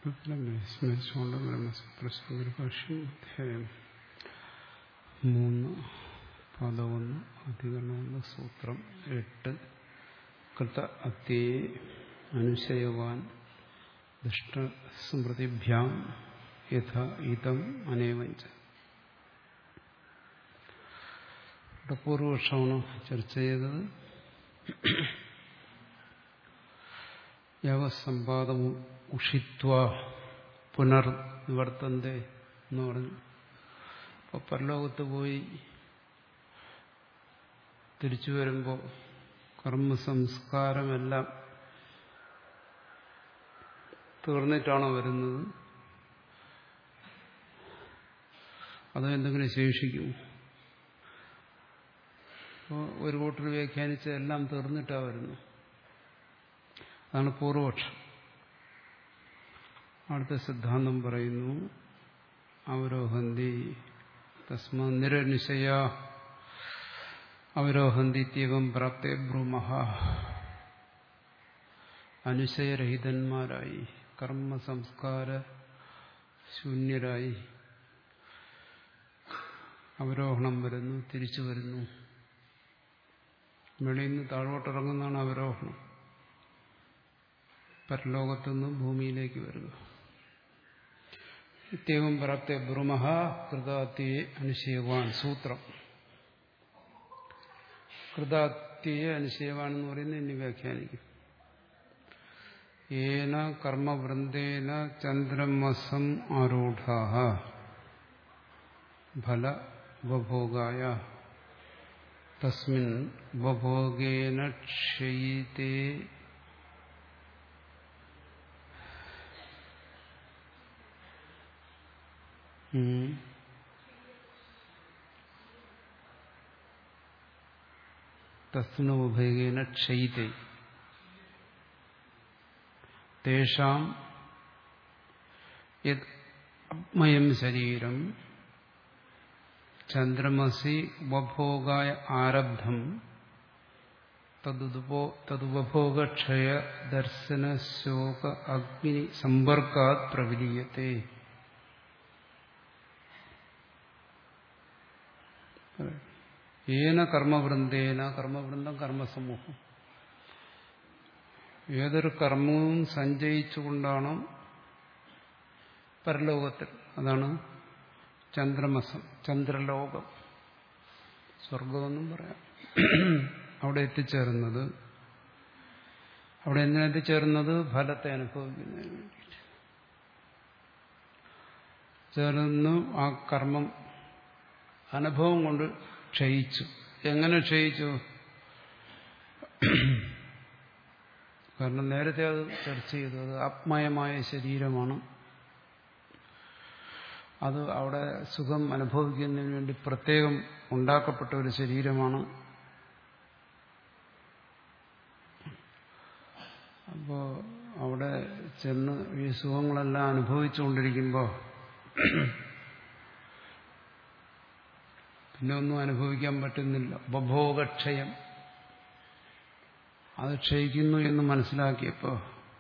സ്മരിച്ചുകൊണ്ട് ബ്രഹ്മസൂത്രശങ്കരഭാഷ്യം അധ്യായം മൂന്ന് പദമൊന്ന് അധികരണമൊന്ന് സൂത്രം എട്ട് കൃത അത്യേ അനുശയവാൻ ദുഷ്ടസ്മൃതിഭ്യാം യഥ ഇതം അനേവഞ്ച ഇവിടെ പൂർവപക്ഷമാണ് ചർച്ച ചെയ്തത് യാവസമ്പാദം ഉഷിത്വ പുനർ നിവർത്തന്തേ എന്ന് പറഞ്ഞു അപ്പോൾ പരലോകത്ത് പോയി തിരിച്ചു വരുമ്പോൾ കർമ്മസംസ്കാരമെല്ലാം തീർന്നിട്ടാണോ വരുന്നത് അതോ എന്തെങ്കിലും ശേഷിക്കും അപ്പോൾ ഒരു കൂട്ടർ വ്യാഖ്യാനിച്ച എല്ലാം തീർന്നിട്ടാണ് വരുന്നത് അതാണ് പൂർവപക്ഷം അടുത്ത സിദ്ധാന്തം പറയുന്നു അവരോഹന്തി തസ്മ നിരനിശയ അവരോഹന്തിത്യവം പ്രാപ്തേ ബ്രൂമഹ അനുശയരഹിതന്മാരായി കർമ്മ സംസ്കാര ശൂന്യരായി അവരോഹണം വരുന്നു തിരിച്ചു വരുന്നു വെളിയിൽ നിന്ന് താഴോട്ടിറങ്ങുന്നതാണ് അവരോഹണം പരലോകത്തുനിന്ന് ഭൂമിയിലേക്ക് വരിക നിത്യവും പ്രാപ്തി ബ്രഹ്മഹ കൃതാത്യയെ അനുശയവാൻ സൂത്രം കൃതാത്യയെ അനുശയവാൻ എന്ന് പറയുന്നത് ഇനി വ്യാഖ്യാനിക്കും ഏന കർമ്മവൃന്ദേന ചന്ദ്രമസം ആരൂഢ ഫല ഉപഭോഗായ തസ്മിൻ ഉപഭോഗേന ക്ഷയിതേ തസ്നുപഭേഗേന ക്ഷയിത്തെ തേഷാം അപ്മയം ശരീരം ചന്ദ്രമസി ഉപഭോഗായ ആരബ്ധം തതുപഭോഗക്ഷയ ദർശന ശോക അഗ്നി സമ്പർക്കാത് പ്രവിലീയത്തെ ഏന കർമ്മവൃന്ദേന കർമ്മവൃന്ദം കർമ്മസമൂഹം ഏതൊരു കർമ്മവും സഞ്ചയിച്ചുകൊണ്ടാണോ പരലോകത്തിൽ അതാണ് ചന്ദ്രമസം ചന്ദ്രലോകം സ്വർഗമെന്നും പറയാം അവിടെ എത്തിച്ചേർന്നത് അവിടെ എന്തിനെത്തിച്ചേർന്നത് ഫലത്തെ അനുഭവിക്കുന്നതിന് വേണ്ടിയിട്ട് ചേർന്ന് ആ കർമ്മം അനുഭവം കൊണ്ട് ക്ഷയിച്ചു എങ്ങനെ ക്ഷയിച്ചു കാരണം നേരത്തെ അത് ചർച്ച ചെയ്തു അത് ആത്മയമായ ശരീരമാണ് അത് അവിടെ സുഖം അനുഭവിക്കുന്നതിന് വേണ്ടി പ്രത്യേകം ഉണ്ടാക്കപ്പെട്ട ഒരു ശരീരമാണ് അപ്പോൾ അവിടെ ചെന്ന് ഈ സുഖങ്ങളെല്ലാം അനുഭവിച്ചുകൊണ്ടിരിക്കുമ്പോൾ പിന്നെ ഒന്നും അനുഭവിക്കാൻ പറ്റുന്നില്ല ഉപഭോഗക്ഷയം അത് ക്ഷയിക്കുന്നു എന്ന് മനസ്സിലാക്കിയപ്പോൾ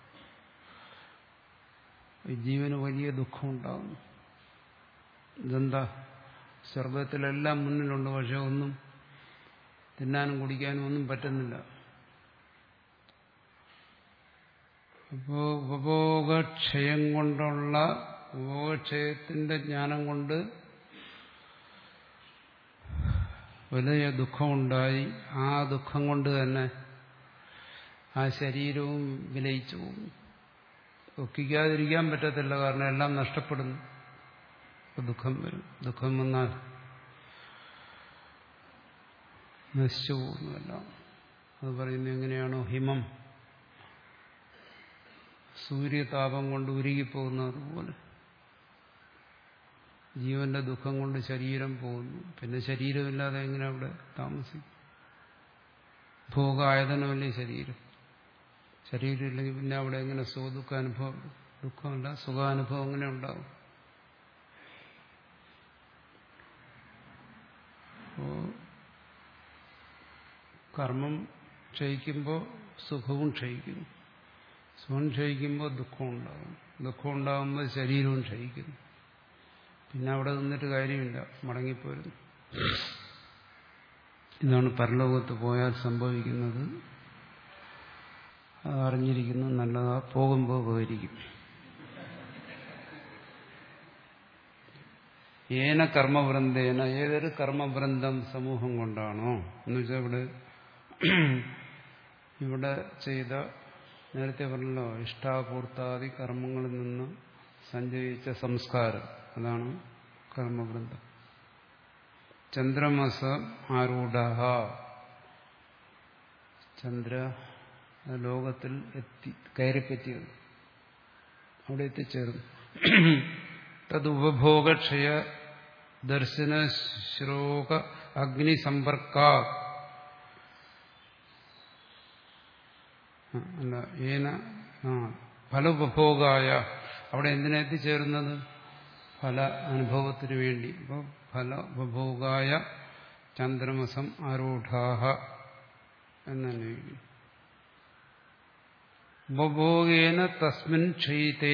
ജീവന് വലിയ ദുഃഖമുണ്ടാകുന്നു ഇതെന്താ സ്വർഗത്തിലെല്ലാം മുന്നിലുണ്ട് പക്ഷെ ഒന്നും തിന്നാനും കുടിക്കാനും ഒന്നും പറ്റുന്നില്ല അപ്പോ ഉപഭോഗക്ഷയം കൊണ്ടുള്ള ഉപഭോഗക്ഷയത്തിന്റെ ജ്ഞാനം കൊണ്ട് വലിയ ദുഃഖമുണ്ടായി ആ ദുഃഖം കൊണ്ട് തന്നെ ആ ശരീരവും വിലയിച്ചു പോകും ദുഃഖിക്കാതിരിക്കാൻ പറ്റത്തില്ല കാരണം എല്ലാം നഷ്ടപ്പെടുന്നു ദുഃഖം വരും ദുഃഖം വന്നാൽ നശിച്ചു പോകുന്നതെല്ലാം അത് പറയുന്നത് എങ്ങനെയാണോ ഹിമം സൂര്യതാപം കൊണ്ട് ഉരുകിപ്പോകുന്നത് പോലെ ജീവന്റെ ദുഃഖം കൊണ്ട് ശരീരം പോകുന്നു പിന്നെ ശരീരമില്ലാതെ എങ്ങനെ അവിടെ താമസിക്കും ഭോഗായതനമല്ലേ ശരീരം ശരീരമില്ലെങ്കിൽ പിന്നെ അവിടെ എങ്ങനെ സുഖദുഃഖാനുഭവം ദുഃഖമല്ല സുഖാനുഭവം എങ്ങനെ ഉണ്ടാവും അപ്പോ കർമ്മം ക്ഷയിക്കുമ്പോൾ സുഖവും ക്ഷയിക്കുന്നു സ്വം ക്ഷയിക്കുമ്പോൾ ദുഃഖം ഉണ്ടാകും ദുഃഖം ഉണ്ടാകുമ്പോൾ ശരീരവും ക്ഷയിക്കുന്നു പിന്നെ അവിടെ നിന്നിട്ട് കാര്യമില്ല മടങ്ങിപ്പോരുന്നു ഇതാണ് പരലോകത്ത് പോയാൽ സംഭവിക്കുന്നത് അത് അറിഞ്ഞിരിക്കുന്നു നല്ലതാ പോകുമ്പോൾ ഉപകരിക്കും ഏന കർമ്മവൃന്ദേന ഏതൊരു കർമ്മവൃന്ദം സമൂഹം കൊണ്ടാണോ എന്ന് വെച്ചാൽ ഇവിടെ ഇവിടെ ചെയ്ത നേരത്തെ പറഞ്ഞല്ലോ ഇഷ്ടാപൂർത്താദി കർമ്മങ്ങളിൽ നിന്ന് സഞ്ചയിച്ച സംസ്കാരം അതാണ് കർമ്മവൃന്ദം ചന്ദ്രമസ ആരൂഢ ചന്ദ്ര ലോകത്തിൽ എത്തി കയറിപ്പറ്റിയത് അവിടെ എത്തിച്ചേർന്നു തതുപഭോഗക്ഷയ ദർശന ശ്ലോക അഗ്നി സമ്പർക്ക അല്ല ഏന ആ ഫലോപഭോഗായ അവിടെ എന്തിനാ എത്തിച്ചേരുന്നത് ഫല അനുഭവത്തിന് വേണ്ടി ഇപ്പോൾ ഫല ഉപഭോഗായ ചന്ദ്രമസം ആരൂഢാഹ എന്നെ ഉപഭോഗേന തസ്മിൻ ക്ഷയിത്തേ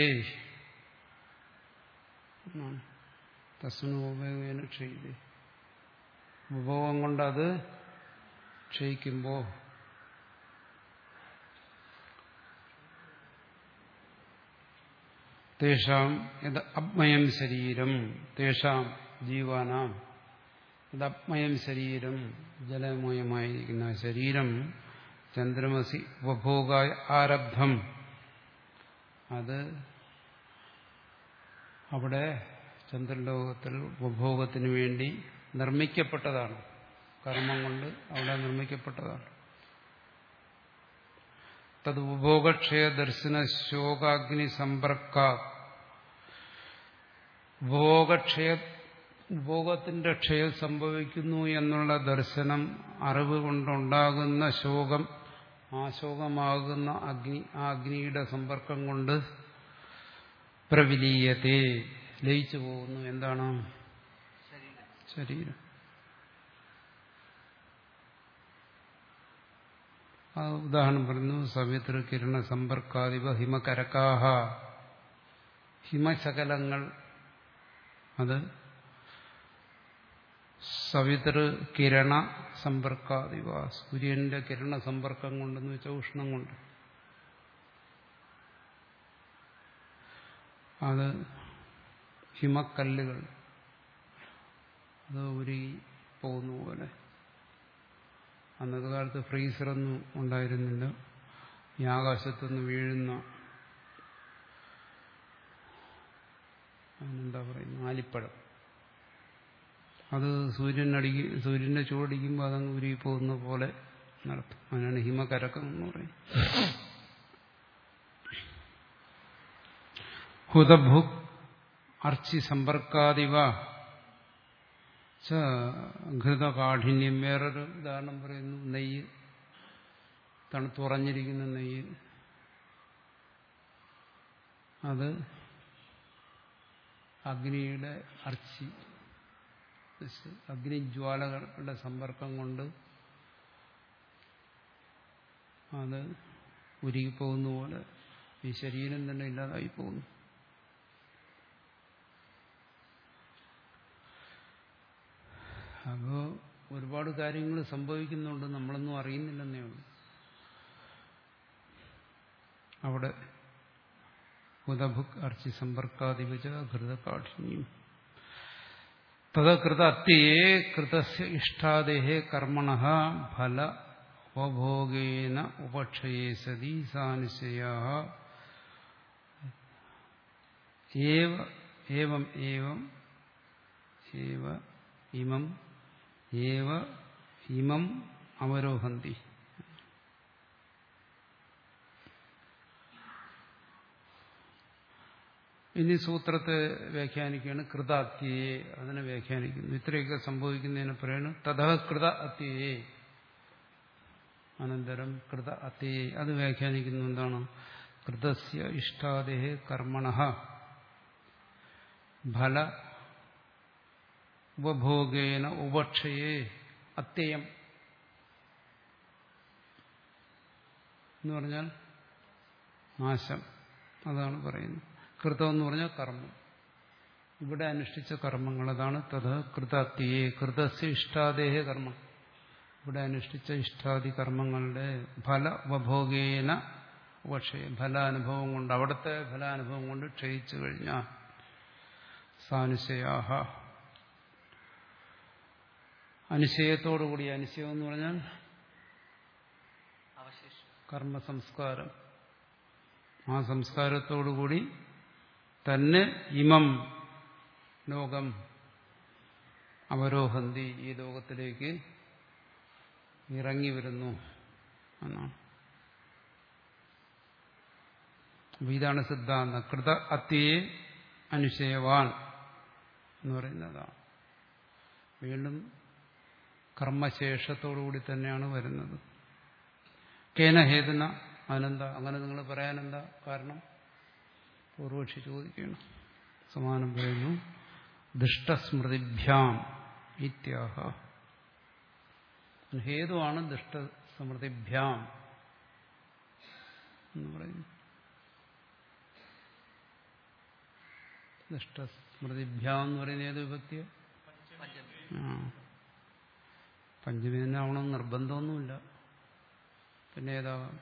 തസ്മിൻ ഉപഭോഗേന ക്ഷയിത്തേ ഉപഭോഗം കൊണ്ട് അത് ക്ഷയിക്കുമ്പോൾ തേഷാം ഇത് അപ്മയം ശരീരം തേഷാം ജീവാനാം ഇത് അപ്മയം ശരീരം ജലമയമായിരിക്കുന്ന ശരീരം ചന്ദ്രമസി ഉപഭോഗായ ആരബ്ധം അത് അവിടെ ചന്ദ്രലോകത്തിൽ ഉപഭോഗത്തിന് വേണ്ടി നിർമ്മിക്കപ്പെട്ടതാണ് കർമ്മം കൊണ്ട് അവിടെ നിർമ്മിക്കപ്പെട്ടതാണ് തത് ഉപഭോഗക്ഷയ ദർശന ശോകാഗ്നി സമ്പർക്ക ഉപഭോഗക്ഷയ ഉപഭോഗത്തിന്റെ ക്ഷയം സംഭവിക്കുന്നു എന്നുള്ള ദർശനം അറിവ് കൊണ്ടുണ്ടാകുന്ന ശോകം ആ ശോകമാകുന്ന അഗ്നി ആ അഗ്നിയുടെ സമ്പർക്കം കൊണ്ട് പ്രവിലീയത്തെ ലയിച്ചു പോകുന്നു എന്താണ് ശരീരം ആ ഉദാഹരണം പറഞ്ഞു സവിതൃ കിരണ സമ്പർക്കാദിവ ഹിമകരക്കാഹ ഹിമശകലങ്ങൾ അത് സവിതൃ കിരണ സമ്പർക്കാദിവ സൂര്യന്റെ കിരണ സമ്പർക്കം കൊണ്ടെന്ന് വെച്ചാൽ ഉഷ്ണം കൊണ്ട് അത് ഹിമക്കല്ലുകൾ അത് ഉരുകി പോകുന്ന പോലെ അന്നത്തെ കാലത്ത് ഫ്രീസറൊന്നും ഉണ്ടായിരുന്നില്ല ഈ ആകാശത്തുനിന്ന് വീഴുന്ന അതിനെന്താ പറയുന്നത് ആലിപ്പഴം അത് സൂര്യനടിക്ക് സൂര്യന്റെ ചൂടടിക്കുമ്പോൾ അതങ്ങ് ഉരുകി പോകുന്ന പോലെ നടത്തും അതിനാണ് ഹിമകരക്കം എന്ന് പറയുന്നത് ഹുതഭുക് അർച്ചി സമ്പർക്കാദിവ ഘൃതകാഠിന്യം വേറൊരു ഉദാഹരണം പറയുന്നു നെയ്യ് തണുത്തുറഞ്ഞിരിക്കുന്ന നെയ്യ് അത് അഗ്നിയുടെ അർച്ചി അഗ്നിജ്വാലകളുടെ സമ്പർക്കം കൊണ്ട് അത് ഉരുകിപ്പോകുന്ന പോലെ ഈ ശരീരം തന്നെ ഇല്ലാതായി പോകുന്നു അപ്പോൾ ഒരുപാട് കാര്യങ്ങൾ സംഭവിക്കുന്നുണ്ട് നമ്മളൊന്നും അറിയുന്നില്ലെന്നേ ഉള്ളൂ അവിടെ ഉദഭുക് അർച്ചി സമ്പർക്കാധിപച ഘൃതകാഠിന്യം തദകൃത അത്യേ കൃതസ്യ ഇഷ്ടാദേഹേ കർമ്മണ ഫല ഉപഭോഗേന ഉപക്ഷയേ സതി സാനിശയ ഏവം ഏവം ഏവ ഇമം ഏവ ഇമം അവരോഹന്തി ഇനി സൂത്രത്തെ വ്യാഖ്യാനിക്കുകയാണ് കൃത അത്യയെ അതിനെ വ്യാഖ്യാനിക്കുന്നു ഇത്രയൊക്കെ സംഭവിക്കുന്നതിന് പറയുന്നു തഥ കൃത അത്യയെ അനന്തരം കൃത അത്യയെ അത് വ്യാഖ്യാനിക്കുന്നു എന്താണ് കൃതസ്യ ഇഷ്ടാദേഹ കർമ്മണ ഫല ഉപഭോഗേന ഉപക്ഷയെ അത്യയം എന്ന് പറഞ്ഞാൽ നാശം അതാണ് പറയുന്നത് കൃതം എന്ന് പറഞ്ഞാൽ കർമ്മം ഇവിടെ അനുഷ്ഠിച്ച കർമ്മങ്ങൾ അതാണ് തത് കൃതത്തിയെ കൃതസ്യ ഇഷ്ടാദേഹ കർമ്മം ഇവിടെ അനുഷ്ഠിച്ച ഇഷ്ടാദി കർമ്മങ്ങളുടെ ഫല ഉപഭോഗേന പക്ഷേ ഫലാനുഭവം കൊണ്ട് അവിടുത്തെ ഫലാനുഭവം കൊണ്ട് ക്ഷയിച്ചു കഴിഞ്ഞാൽ സാനുശയാഹ അനുശയത്തോടുകൂടി അനുശയം എന്ന് പറഞ്ഞാൽ അവശേഷം കർമ്മ സംസ്കാരം ആ സംസ്കാരത്തോടുകൂടി തന്നെ ഇമം ലോകം അവരോഹന്തി ഈ ലോകത്തിലേക്ക് ഇറങ്ങി വരുന്നു എന്നാണ് അപ്പൊ ഇതാണ് സിദ്ധാന്തം കൃത അത്യയെ അനുശയവാൻ എന്ന് പറയുന്നതാണ് വീണ്ടും കർമ്മശേഷത്തോടുകൂടി തന്നെയാണ് വരുന്നത് കേന ഹേതുന അതിനെന്താ അങ്ങനെ നിങ്ങൾ പറയാനെന്താ കാരണം പൂർവക്ഷി ചോദിക്കണം സമാനം പറയുന്നു ദുഷ്ടസ്മൃതിഭ്യാം ഇത്യാഹ ഹേതുവാണ് ദുഷ്ടസ്മൃതിഭ്യാം എന്ന് പറയുന്നു ദുഷ്ടസ്മൃതിഭ്യാം എന്ന് പറയുന്ന ഏത് വിഭക്തിയ പഞ്ചമി ആ പഞ്ചമി തന്നെ ആവണം നിർബന്ധമൊന്നുമില്ല പിന്നെ ഏതാവാം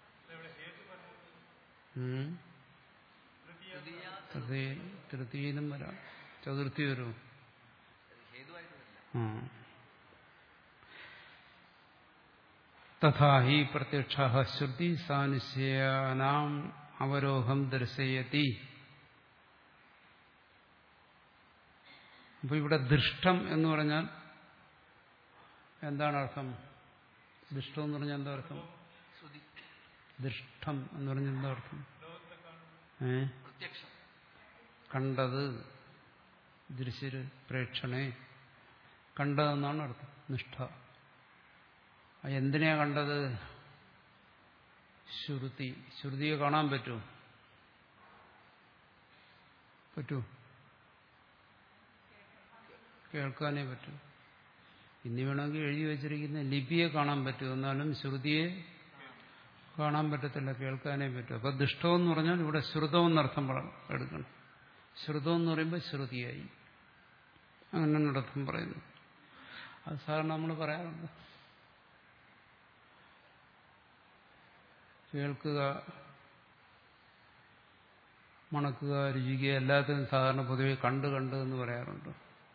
ഉം. തൃതീയ തൃതീയ തൃതീയിലും വരാം ചതുർത്ഥി വരും ഹേതുവായിട്ട് വരില്ല ആ തഥാ ഹി പ്രത്യക്ഷ ശ്രുതി സാനുശ്യാനാം അവരോഹം ദർശയതി അപ്പൊ ഇവിടെ ദൃഷ്ടം എന്ന് പറഞ്ഞാൽ എന്താണ് അർത്ഥം ദൃഷ്ടം എന്ന് പറഞ്ഞാൽ എന്താ അർത്ഥം ശ്രുതി ദൃഷ്ടം എന്ന് പറഞ്ഞാൽ എന്താ അർത്ഥം ഏ പ്രത്യക്ഷം കണ്ടത് ദൃശ്യര് പ്രേക്ഷണേ കണ്ടതെന്നാണ് അർത്ഥം നിഷ്ഠ ആ എന്തിനെയാ കണ്ടത് ശ്രുതി ശ്രുതിയെ കാണാൻ പറ്റുമോ പറ്റൂ കേൾക്കാനേ പറ്റൂ ഇനി വേണമെങ്കിൽ എഴുതി വച്ചിരിക്കുന്ന ലിപിയെ കാണാൻ പറ്റും എന്നാലും ശ്രുതിയെ കാണാൻ പറ്റത്തില്ല കേൾക്കാനേ പറ്റും അപ്പൊ ദുഷ്ടം എന്ന് പറഞ്ഞാൽ ഇവിടെ ശ്രുതം എന്നർത്ഥം പറ- എടുക്കണം ശ്രുതം എന്ന് പറയുമ്പോൾ ശ്രുതിയായി അങ്ങനെ അർത്ഥം പറയുന്നു അത് സാധാരണ നമ്മൾ പറയാറുണ്ട് കേൾക്കുക മണക്കുക രുചിക്കുക എല്ലാത്തിനും സാധാരണ പൊതുവെ കണ്ട് കണ്ട് എന്ന് പറയാറുണ്ട്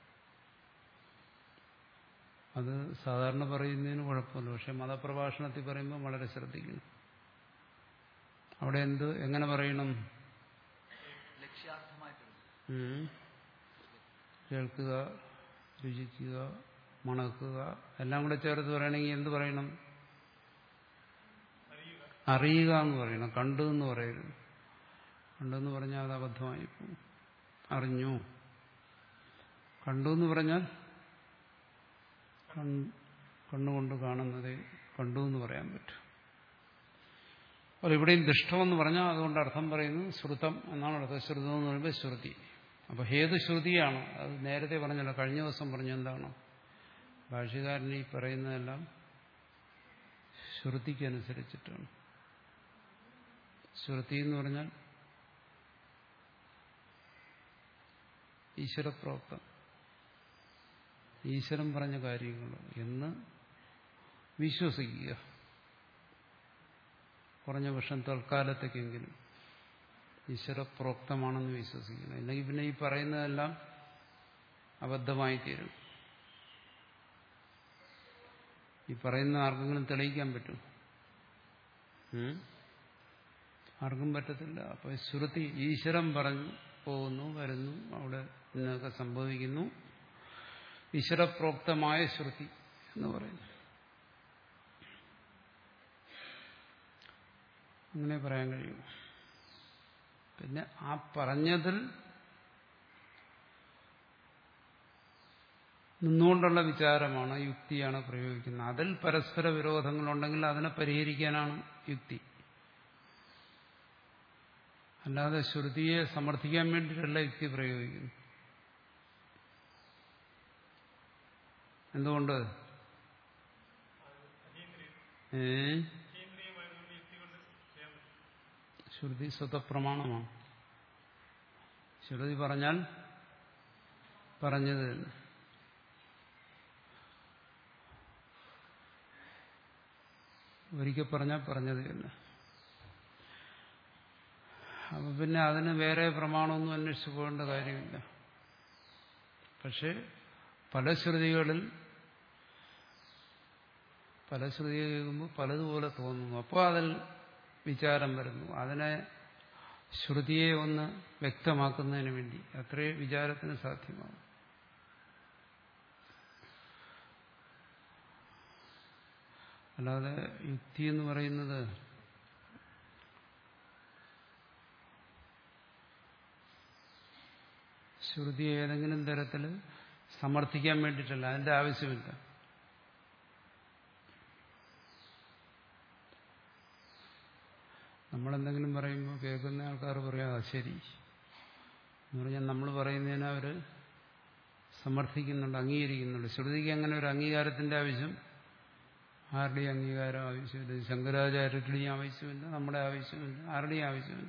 അത് സാധാരണ പറയുന്നതിന് കുഴപ്പമില്ല പക്ഷെ മതപ്രഭാഷണത്തിൽ പറയുമ്പോൾ വളരെ ശ്രദ്ധിക്കണം അവിടെ എന്ത് എങ്ങനെ പറയണം ലക്ഷ്യാർത്ഥമായിട്ടുണ്ട് ഉം. കേൾക്കുക രുചിക്കുക മണക്കുക എല്ലാം കൂടെ ചേർത്ത് പറയണമെങ്കിൽ എന്ത് പറയണം അറിയുക എന്ന് പറയണം കണ്ടു എന്ന് പറയരുത് കണ്ടു എന്ന് പറഞ്ഞാൽ അത് അബദ്ധമായി പോകും അറിഞ്ഞു കണ്ടു എന്ന് പറഞ്ഞാൽ കൺ- കണ്ണുകൊണ്ട് കാണുന്നതേ കണ്ടു എന്ന് പറയാൻ പറ്റും അപ്പോൾ ഇവിടെയും ദുഷ്ടമെന്ന് പറഞ്ഞാൽ അതുകൊണ്ട് അർത്ഥം പറയുന്നത് ശ്രുതം എന്നാണ് അർത്ഥം ശ്രുതം എന്ന് പറയുമ്പോൾ ശ്രുതി അപ്പോൾ ഹേതു ശ്രുതിയാണ് അത് നേരത്തെ പറഞ്ഞല്ലോ കഴിഞ്ഞ ദിവസം പറഞ്ഞ എന്താണ് ഭാഷ്യകാരൻ ഈ പറയുന്നതെല്ലാം ശ്രുതിക്കനുസരിച്ചിട്ടാണ് ശ്രുതി എന്ന് പറഞ്ഞാൽ ഈശ്വരപ്രോക്തം ഈശ്വരൻ പറഞ്ഞ കാര്യങ്ങൾ എന്ന് വിശ്വസിക്കുക കുറഞ്ഞ പക്ഷം തൽക്കാലത്തേക്കെങ്കിലും ഈശ്വരപ്രോക്തമാണെന്ന് വിശ്വസിക്കണം അല്ലെങ്കിൽ പിന്നെ ഈ പറയുന്നതെല്ലാം അബദ്ധമായി തീരും ഈ പറയുന്ന ആർക്കെങ്കിലും തെളിയിക്കാൻ പറ്റും ഉം? ആർക്കും പറ്റത്തില്ല അപ്പൊ ശ്രുതി ഈശ്വരൻ പറഞ്ഞു പോകുന്നു വരുന്നു അവിടെ ഇന്നൊക്കെ സംഭവിക്കുന്നു ഈശ്വരപ്രോക്തമായ ശ്രുതി എന്ന് പറയുന്നു അങ്ങനെ പറയാൻ കഴിയും പിന്നെ ആ പറഞ്ഞതിൽ നിന്നുകൊണ്ടുള്ള വിചാരമാണ് യുക്തിയാണ് പ്രയോഗിക്കുന്നത് അതിൽ പരസ്പര വിരോധങ്ങളുണ്ടെങ്കിൽ അതിനെ പരിഹരിക്കാനാണ് യുക്തി അല്ലാതെ ശ്രുതിയെ സമർത്ഥിക്കാൻ വേണ്ടിയിട്ടല്ല യുക്തി പ്രയോഗിക്കുന്നു എന്തുകൊണ്ട് ഏ ശ്രുതി സ്വതപ്രമാണമാണ് ശ്രുതി പറഞ്ഞാൽ പറഞ്ഞത് തന്നെ ഒരിക്കൽ പറഞ്ഞാൽ പറഞ്ഞത് തന്നെ അപ്പൊ പിന്നെ അതിന് വേറെ പ്രമാണമൊന്നും അന്വേഷിച്ചു പോകേണ്ട കാര്യമില്ല പക്ഷെ പല ശ്രുതികളിൽ പല ശ്രുതി കേൾക്കുമ്പോൾ പലതുപോലെ തോന്നുന്നു അപ്പോൾ അതിൽ വിചാരം വരുന്നു അതിനെ ശ്രുതിയെ ഒന്ന് വ്യക്തമാക്കുന്നതിന് വേണ്ടി അത്രേ വിചാരത്തിന് സാധ്യമാകും അല്ലാതെ യുക്തി എന്ന് പറയുന്നത് ശ്രുതി ഏതെങ്കിലും തരത്തിൽ സമർത്ഥിക്കാൻ വേണ്ടിയിട്ടല്ല അതിന്റെ ആവശ്യമില്ല നമ്മളെന്തെങ്കിലും പറയുമ്പോൾ കേൾക്കുന്ന ആൾക്കാർ പറയാം "ആ, ശരി എന്ന് പറഞ്ഞാൽ നമ്മൾ പറയുന്നതിന് അവർ സമർത്ഥിക്കുന്നുണ്ട് അംഗീകരിക്കുന്നുണ്ട് ശ്രുതിക്ക് അങ്ങനെ ഒരു അംഗീകാരത്തിന്റെ ആവശ്യം ആരുടെയും അംഗീകാരം ആവശ്യമില്ല ശങ്കരാചാര്യരുടെയും ആവശ്യമില്ല നമ്മുടെ ആവശ്യമില്ല ആരുടെയും ആവശ്യമില്ല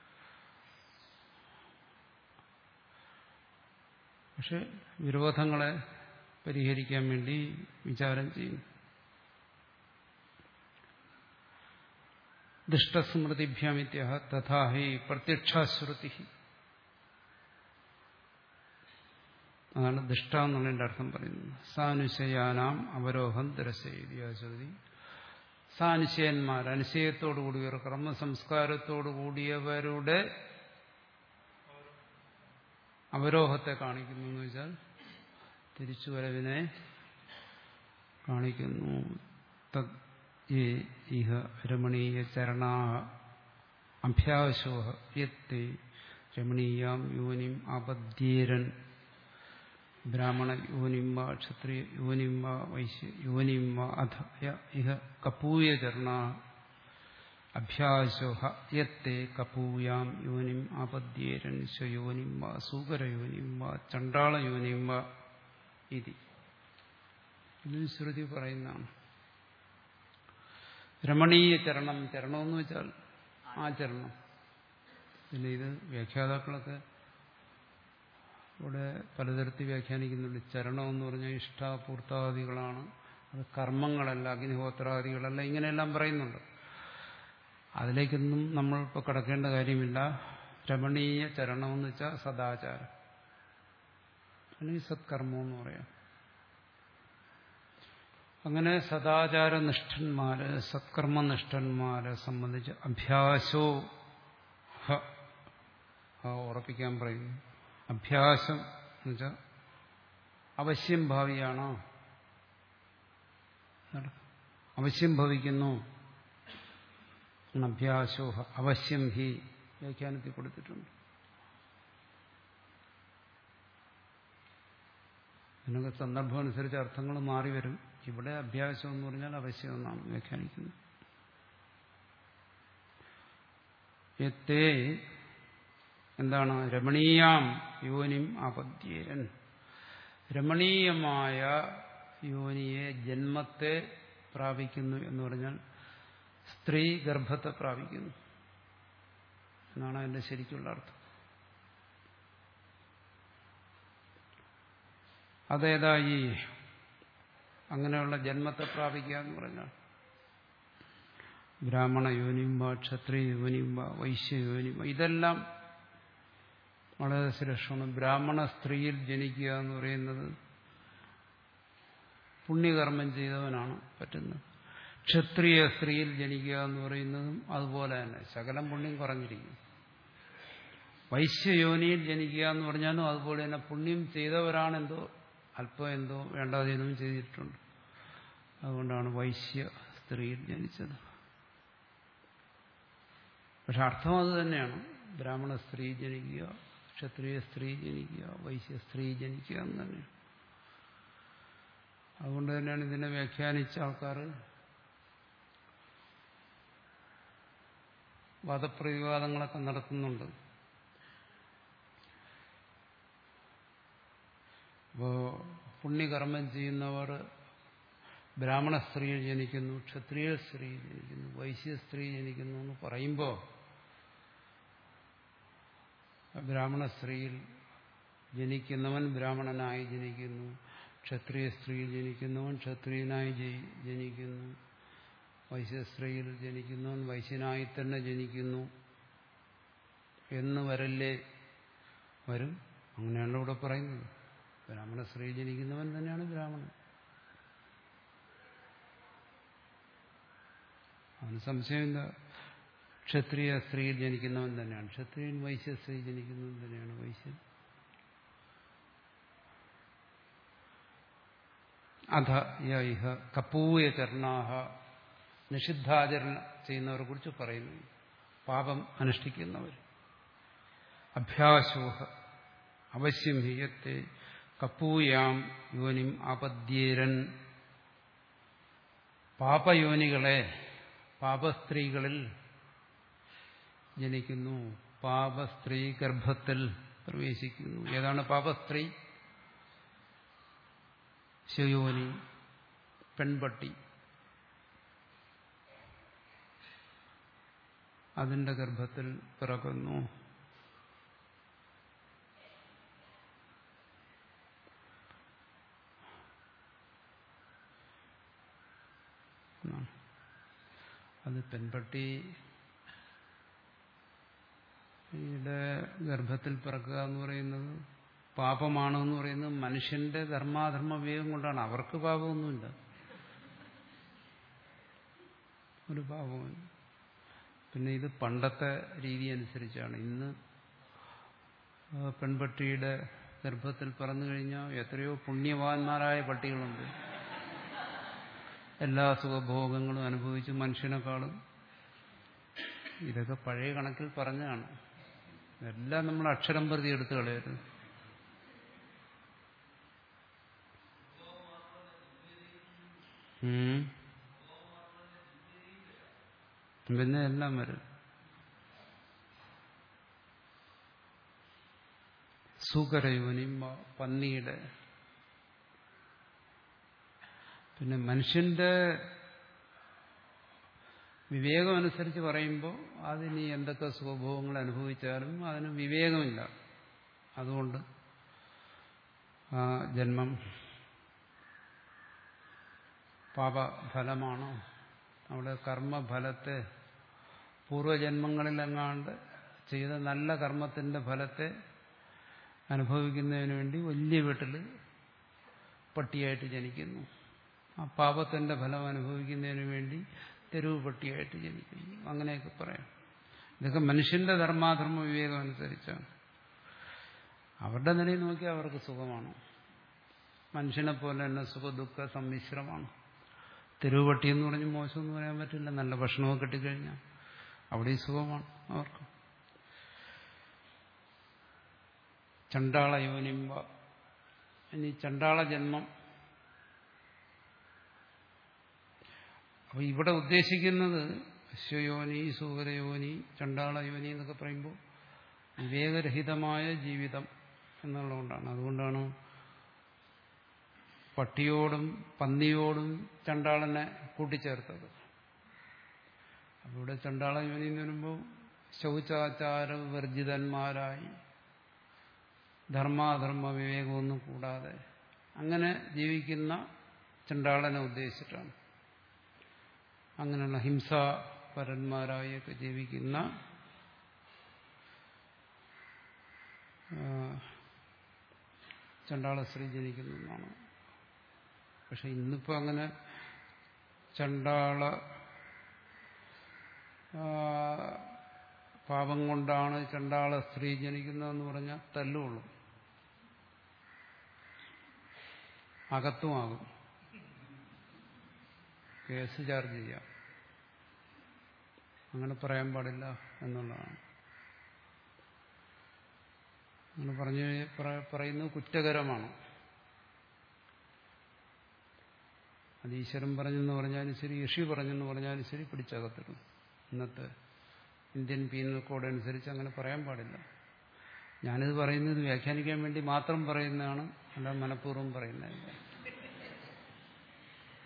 പക്ഷെ വിരോധങ്ങളെ പരിഹരിക്കാൻ വേണ്ടി വിചാരം ചെയ്യുന്നു ദുഷ്ടസ്മൃതിഭ്യാമിത്യ തഥാ ഹി പ്രത്യക്ഷാശ്രുതി അതാണ് ദുഷ്ട എന്നുള്ളതിന്റെ അർത്ഥം പറയുന്നത് സാനുശയാനാം അവരോഹം ദരശേരിയ ശ്രുതി സാനുശയന്മാർ അനുശയത്തോടുകൂടിയവർ കർമ്മസംസ്കാരത്തോടുകൂടിയവരുടെ അവരോഹത്തെ കാണിക്കുന്നു എന്ന് വെച്ചാൽ തിരിച്ചുവരവിനെ കാണിക്കുന്നു തദ് യേ ഇഹ രമണീയ ചരണാ അഭ്യാസോഹ യത്തെ രമണീയാം യോനിം ആപദ്യേരൻ ബ്രാഹ്മണ യോനിം വാ ക്ഷത്രിയ യോനിം വാ വൈശ്യ യോനിം വാ അധ യ ഇഹ കപൂയ ചരണ അഭ്യാസോഹ യത്തെ കപൂയാം യോനിം ആപദ്യേരൻ സ്വയോനിം വാ സൂകരയോനിം വാ ചണ്ടാളയോനിം വാ ഇതി ഇത് ശ്രുതി പറയുന്നതാണ് രമണീയ ചരണം ചരണം എന്ന് വെച്ചാൽ ആ ചരണം പിന്നെ ഇത് വ്യാഖ്യാതാക്കളൊക്കെ ഇവിടെ പലതരത്തിൽ വ്യാഖ്യാനിക്കുന്നുണ്ട് ചരണം എന്ന് പറഞ്ഞാൽ ഇഷ്ടാപൂർത്താദികളാണ് അത് കർമ്മങ്ങളല്ല അഗ്നിഹോത്രാദികളല്ല ഇങ്ങനെയെല്ലാം പറയുന്നുണ്ട് അതിലേക്കൊന്നും നമ്മൾ ഇപ്പോൾ കിടക്കേണ്ട കാര്യമില്ല രമണീയ ചരണം എന്ന് വെച്ചാൽ സദാചാരം അല്ലെങ്കിൽ സത്കർമ്മം എന്ന് പറയാം അങ്ങനെ സദാചാരനിഷ്ഠന്മാര് സത്കർമ്മനിഷ്ഠന്മാരെ സംബന്ധിച്ച് അഭ്യാസോ ഹ ഹ ഉറപ്പിക്കാൻ പറയുന്നു അഭ്യാസം എന്നുവെച്ചാൽ അവശ്യം ഭാവിയാണോ അവശ്യം ഭവിക്കുന്നു അഭ്യാസോഹ അവശ്യം ഹി വ്യാഖ്യാനത്തിൽ കൊടുത്തിട്ടുണ്ട് ഇതിനൊക്കെ സന്ദർഭം അനുസരിച്ച് അർത്ഥങ്ങൾ മാറി വരും ഇവിടെ അഭ്യാസം എന്ന് പറഞ്ഞാൽ അവശ്യം എന്നാണ് വ്യാഖ്യാനിക്കുന്നത് എത്തേ എന്താണ് രമണീയാം യോനിം ആപദ്യേരൻ രമണീയമായ യോനിയെ ജന്മത്തെ പ്രാപിക്കുന്നു എന്ന് പറഞ്ഞാൽ സ്ത്രീ ഗർഭത്തെ പ്രാപിക്കുന്നു എന്നാണ് അതിന്റെ ശരിക്കുള്ള അർത്ഥം അതേതാ ഈ അങ്ങനെയുള്ള ജന്മത്തെ പ്രാപിക്കുക എന്ന് പറഞ്ഞാൽ ബ്രാഹ്മണ യോനിയും വാ ക്ഷത്രിയ യോനിയും വാ വൈശ്യ യോനിയും വാ ഇതെല്ലാം വളരെ സുരക്ഷമാണ് ബ്രാഹ്മണ സ്ത്രീയിൽ ജനിക്കുക എന്ന് പറയുന്നത് പുണ്യകർമ്മം ചെയ്തവനാണ് പറ്റുന്നത് ക്ഷത്രിയ സ്ത്രീയിൽ ജനിക്കുക എന്ന് പറയുന്നതും അതുപോലെ തന്നെ ശകലം പുണ്യം കുറഞ്ഞിരിക്കും വൈശ്യയോനിയിൽ ജനിക്കുക എന്ന് പറഞ്ഞാലും അതുപോലെ തന്നെ പുണ്യം ചെയ്തവരാണെന്തോ അല്പം എന്തോ വേണ്ടാതീനവും ചെയ്തിട്ടുണ്ട് അതുകൊണ്ടാണ് വൈശ്യ സ്ത്രീയിൽ ജനിച്ചത് പക്ഷെ അർത്ഥം അത് തന്നെയാണ് ബ്രാഹ്മണ സ്ത്രീ ജനിക്കുക ക്ഷത്രിയ സ്ത്രീ ജനിക്കുക വൈശ്യ സ്ത്രീ ജനിക്കുക എന്ന് തന്നെയാണ് അതുകൊണ്ട് തന്നെയാണ് ഇതിനെ വ്യാഖ്യാനിച്ച ആൾക്കാർ വാദപ്രതിവാദങ്ങളൊക്കെ നടത്തുന്നുണ്ട് അപ്പോ പുണ്യകർമ്മം ചെയ്യുന്നവർ ബ്രാഹ്മണ സ്ത്രീയിൽ ജനിക്കുന്നു ക്ഷത്രിയ സ്ത്രീയിൽ ജനിക്കുന്നു വൈശ്യ സ്ത്രീ ജനിക്കുന്നു എന്ന് പറയുമ്പോൾ ബ്രാഹ്മണ സ്ത്രീയിൽ ജനിക്കുന്നവൻ ബ്രാഹ്മണനായി ജനിക്കുന്നു ക്ഷത്രിയ സ്ത്രീയിൽ ജനിക്കുന്നവൻ ക്ഷത്രിയനായി ജയി- ജനിക്കുന്നു വൈശ്യസ്ത്രീയിൽ ജനിക്കുന്നവൻ വൈശ്യനായി തന്നെ ജനിക്കുന്നു എന്ന് വരല്ലേ വരും അങ്ങനെയാണ് ഇവിടെ പറയുന്നത് ബ്രാഹ്മണ സ്ത്രീ ജനിക്കുന്നവൻ തന്നെയാണ് ബ്രാഹ്മണൻ അവന് സംശയമില്ല ക്ഷത്രിയ സ്ത്രീയിൽ ജനിക്കുന്നവൻ തന്നെയാണ് ക്ഷത്രിയൻ വൈശ്യ സ്ത്രീ ജനിക്കുന്നവൻ തന്നെയാണ് വൈശ്യൻ അധ യൈഹ കപൂയ ചർണാഹ നിഷിദ്ധാചരണം ചെയ്യുന്നവരെ കുറിച്ച് പറയുന്നു പാപം അനുഷ്ഠിക്കുന്നവർ അഭ്യാസോഹ അവശ്യം ഹീയത്തെ കപ്പൂയാം യോനിം ആപദ്യേരൻ പാപയോനികളെ പാപസ്ത്രീകളിൽ ജനിക്കുന്നു പാപസ്ത്രീ ഗർഭത്തിൽ പ്രവേശിക്കുന്നു ഏതാണ് പാപസ്ത്രീ ശയോനി പെൺപട്ടി അതിന്റെ ഗർഭത്തിൽ പിറക്കുന്നു എന്നാണ്. അത് പെൺപട്ടി യുടെ ഗർഭത്തിൽ പിറക്കുക എന്ന് പറയുന്നത് പാപമാണെന്ന് പറയുന്നത് മനുഷ്യന്റെ ധർമാധർമ്മ വിവേകം കൊണ്ടാണ് അവർക്ക് പാപമൊന്നുമില്ല ഒരു പാപവും പിന്നെ ഇത് പണ്ടത്തെ രീതി അനുസരിച്ചാണ് ഇന്ന് ആ, പെൺപട്ടിയുടെ ഗർഭത്തിൽ പിറന്നു കഴിഞ്ഞാൽ എത്രയോ പുണ്യവാന്മാരായ പട്ടികളുണ്ട് എല്ലാ സുഖഭോഗങ്ങളും അനുഭവിച്ച് മനുഷ്യനെക്കാളും ഇതൊക്കെ പഴയ കണക്കിൽ പറഞ്ഞതാണ് എല്ലാം നമ്മൾ അക്ഷരം പ്രതി എടുത്തു കളയരുത് ഉം. പിന്നെ എല്ലാം വരും സൂകരയോനിയും പന്നിയുടെ പിന്നെ മനുഷ്യന്റെ വിവേകമനുസരിച്ച് പറയുമ്പോൾ അതിന് എന്തൊക്കെ സുഖഭോഗങ്ങൾ അനുഭവിച്ചാലും അതിന് വിവേകമില്ല അതുകൊണ്ട് ആ ജന്മം പാപഫലമാണോ അവിടെ കർമ്മഫലത്തെ പൂർവജന്മങ്ങളിലെങ്ങാണ്ട് ചെയ്ത നല്ല കർമ്മത്തിന്റെ ഫലത്തെ അനുഭവിക്കുന്നതിന് വേണ്ടി വലിയ വീട്ടിൽ പട്ടിയായിട്ട് ജനിക്കുന്നു ആ പാപത്തിന്റെ ഫലം അനുഭവിക്കുന്നതിന് വേണ്ടി തെരുവ് പട്ടിയായിട്ട് ജനിക്കുന്നു അങ്ങനെയൊക്കെ പറയാം ഇതൊക്കെ മനുഷ്യന്റെ ധർമാധർമ്മ വിവേകം അനുസരിച്ചാണ് അവരുടെ നിലയിൽ നോക്കിയാൽ അവർക്ക് സുഖമാണ് മനുഷ്യനെ പോലെ തന്നെ സുഖദുഃഖ സമ്മിശ്രമാണ് തെരുവ് പട്ടി എന്ന് പറഞ്ഞ് മോശമെന്ന് പറയാൻ പറ്റില്ല നല്ല ഭക്ഷണമൊക്കെ കിട്ടിക്കഴിഞ്ഞാൽ അവിടെ സുഖമാണ് അവർക്ക് ചണ്ടാള യോനിമ്പ ഇനി ചണ്ടാള ജന്മം അപ്പൊ ഇവിടെ ഉദ്ദേശിക്കുന്നത് അശ്വയോനി സൂകരയോനി ചണ്ടാള യോനി എന്നൊക്കെ പറയുമ്പോൾ വിവേകരഹിതമായ ജീവിതം എന്നുള്ളതുകൊണ്ടാണ് അതുകൊണ്ടാണ് പട്ടിയോടും പന്നിയോടും ചണ്ടാളനെ കൂട്ടിച്ചേർത്തത് അപ്പോൾ ഇവിടെ ചണ്ടാള യോനി എന്ന് വരുമ്പോൾ ശൗചാചാര വർജിതന്മാരായി ധർമാധർമ്മ വിവേകമൊന്നും കൂടാതെ അങ്ങനെ ജീവിക്കുന്ന ചണ്ടാളനെ ഉദ്ദേശിച്ചിട്ടാണ് അങ്ങനെയുള്ള ഹിംസാപരന്മാരായൊക്കെ ജീവിക്കുന്ന ആ, ചണ്ടാള സ്ത്രീ ജനിക്കുന്നു എന്നാണ് പക്ഷെ ഇന്നിപ്പോ അങ്ങനെ ചണ്ടാള ആ, പാപം കൊണ്ടാണ് ചണ്ടാള സ്ത്രീ ജനിക്കുന്നതെന്ന് പറഞ്ഞാൽ തല്ലുകൊള്ളും അകത്തുമാകും കേസ് ചാർജ് ചെയ്യാം അങ്ങനെ പറയാൻ പാടില്ല എന്നുള്ളതാണ് അങ്ങനെ പറഞ്ഞു പറ- പറയുന്നത് കുറ്റകരമാണ് അത് ഈശ്വരൻ പറഞ്ഞെന്ന് പറഞ്ഞാലും ശരി ഋഷി പറഞ്ഞെന്ന് പറഞ്ഞാലും ശരി പിടിച്ചകത്തിടും ഇന്നത്തെ ഇന്ത്യൻ പീനൽ കോഡ് അനുസരിച്ച് അങ്ങനെ പറയാൻ പാടില്ല ഞാനിത് പറയുന്നത് വ്യാഖ്യാനിക്കാൻ വേണ്ടി മാത്രം പറയുന്നതാണ് അല്ല മനഃപൂർവ്വം പറയുന്നതല്ല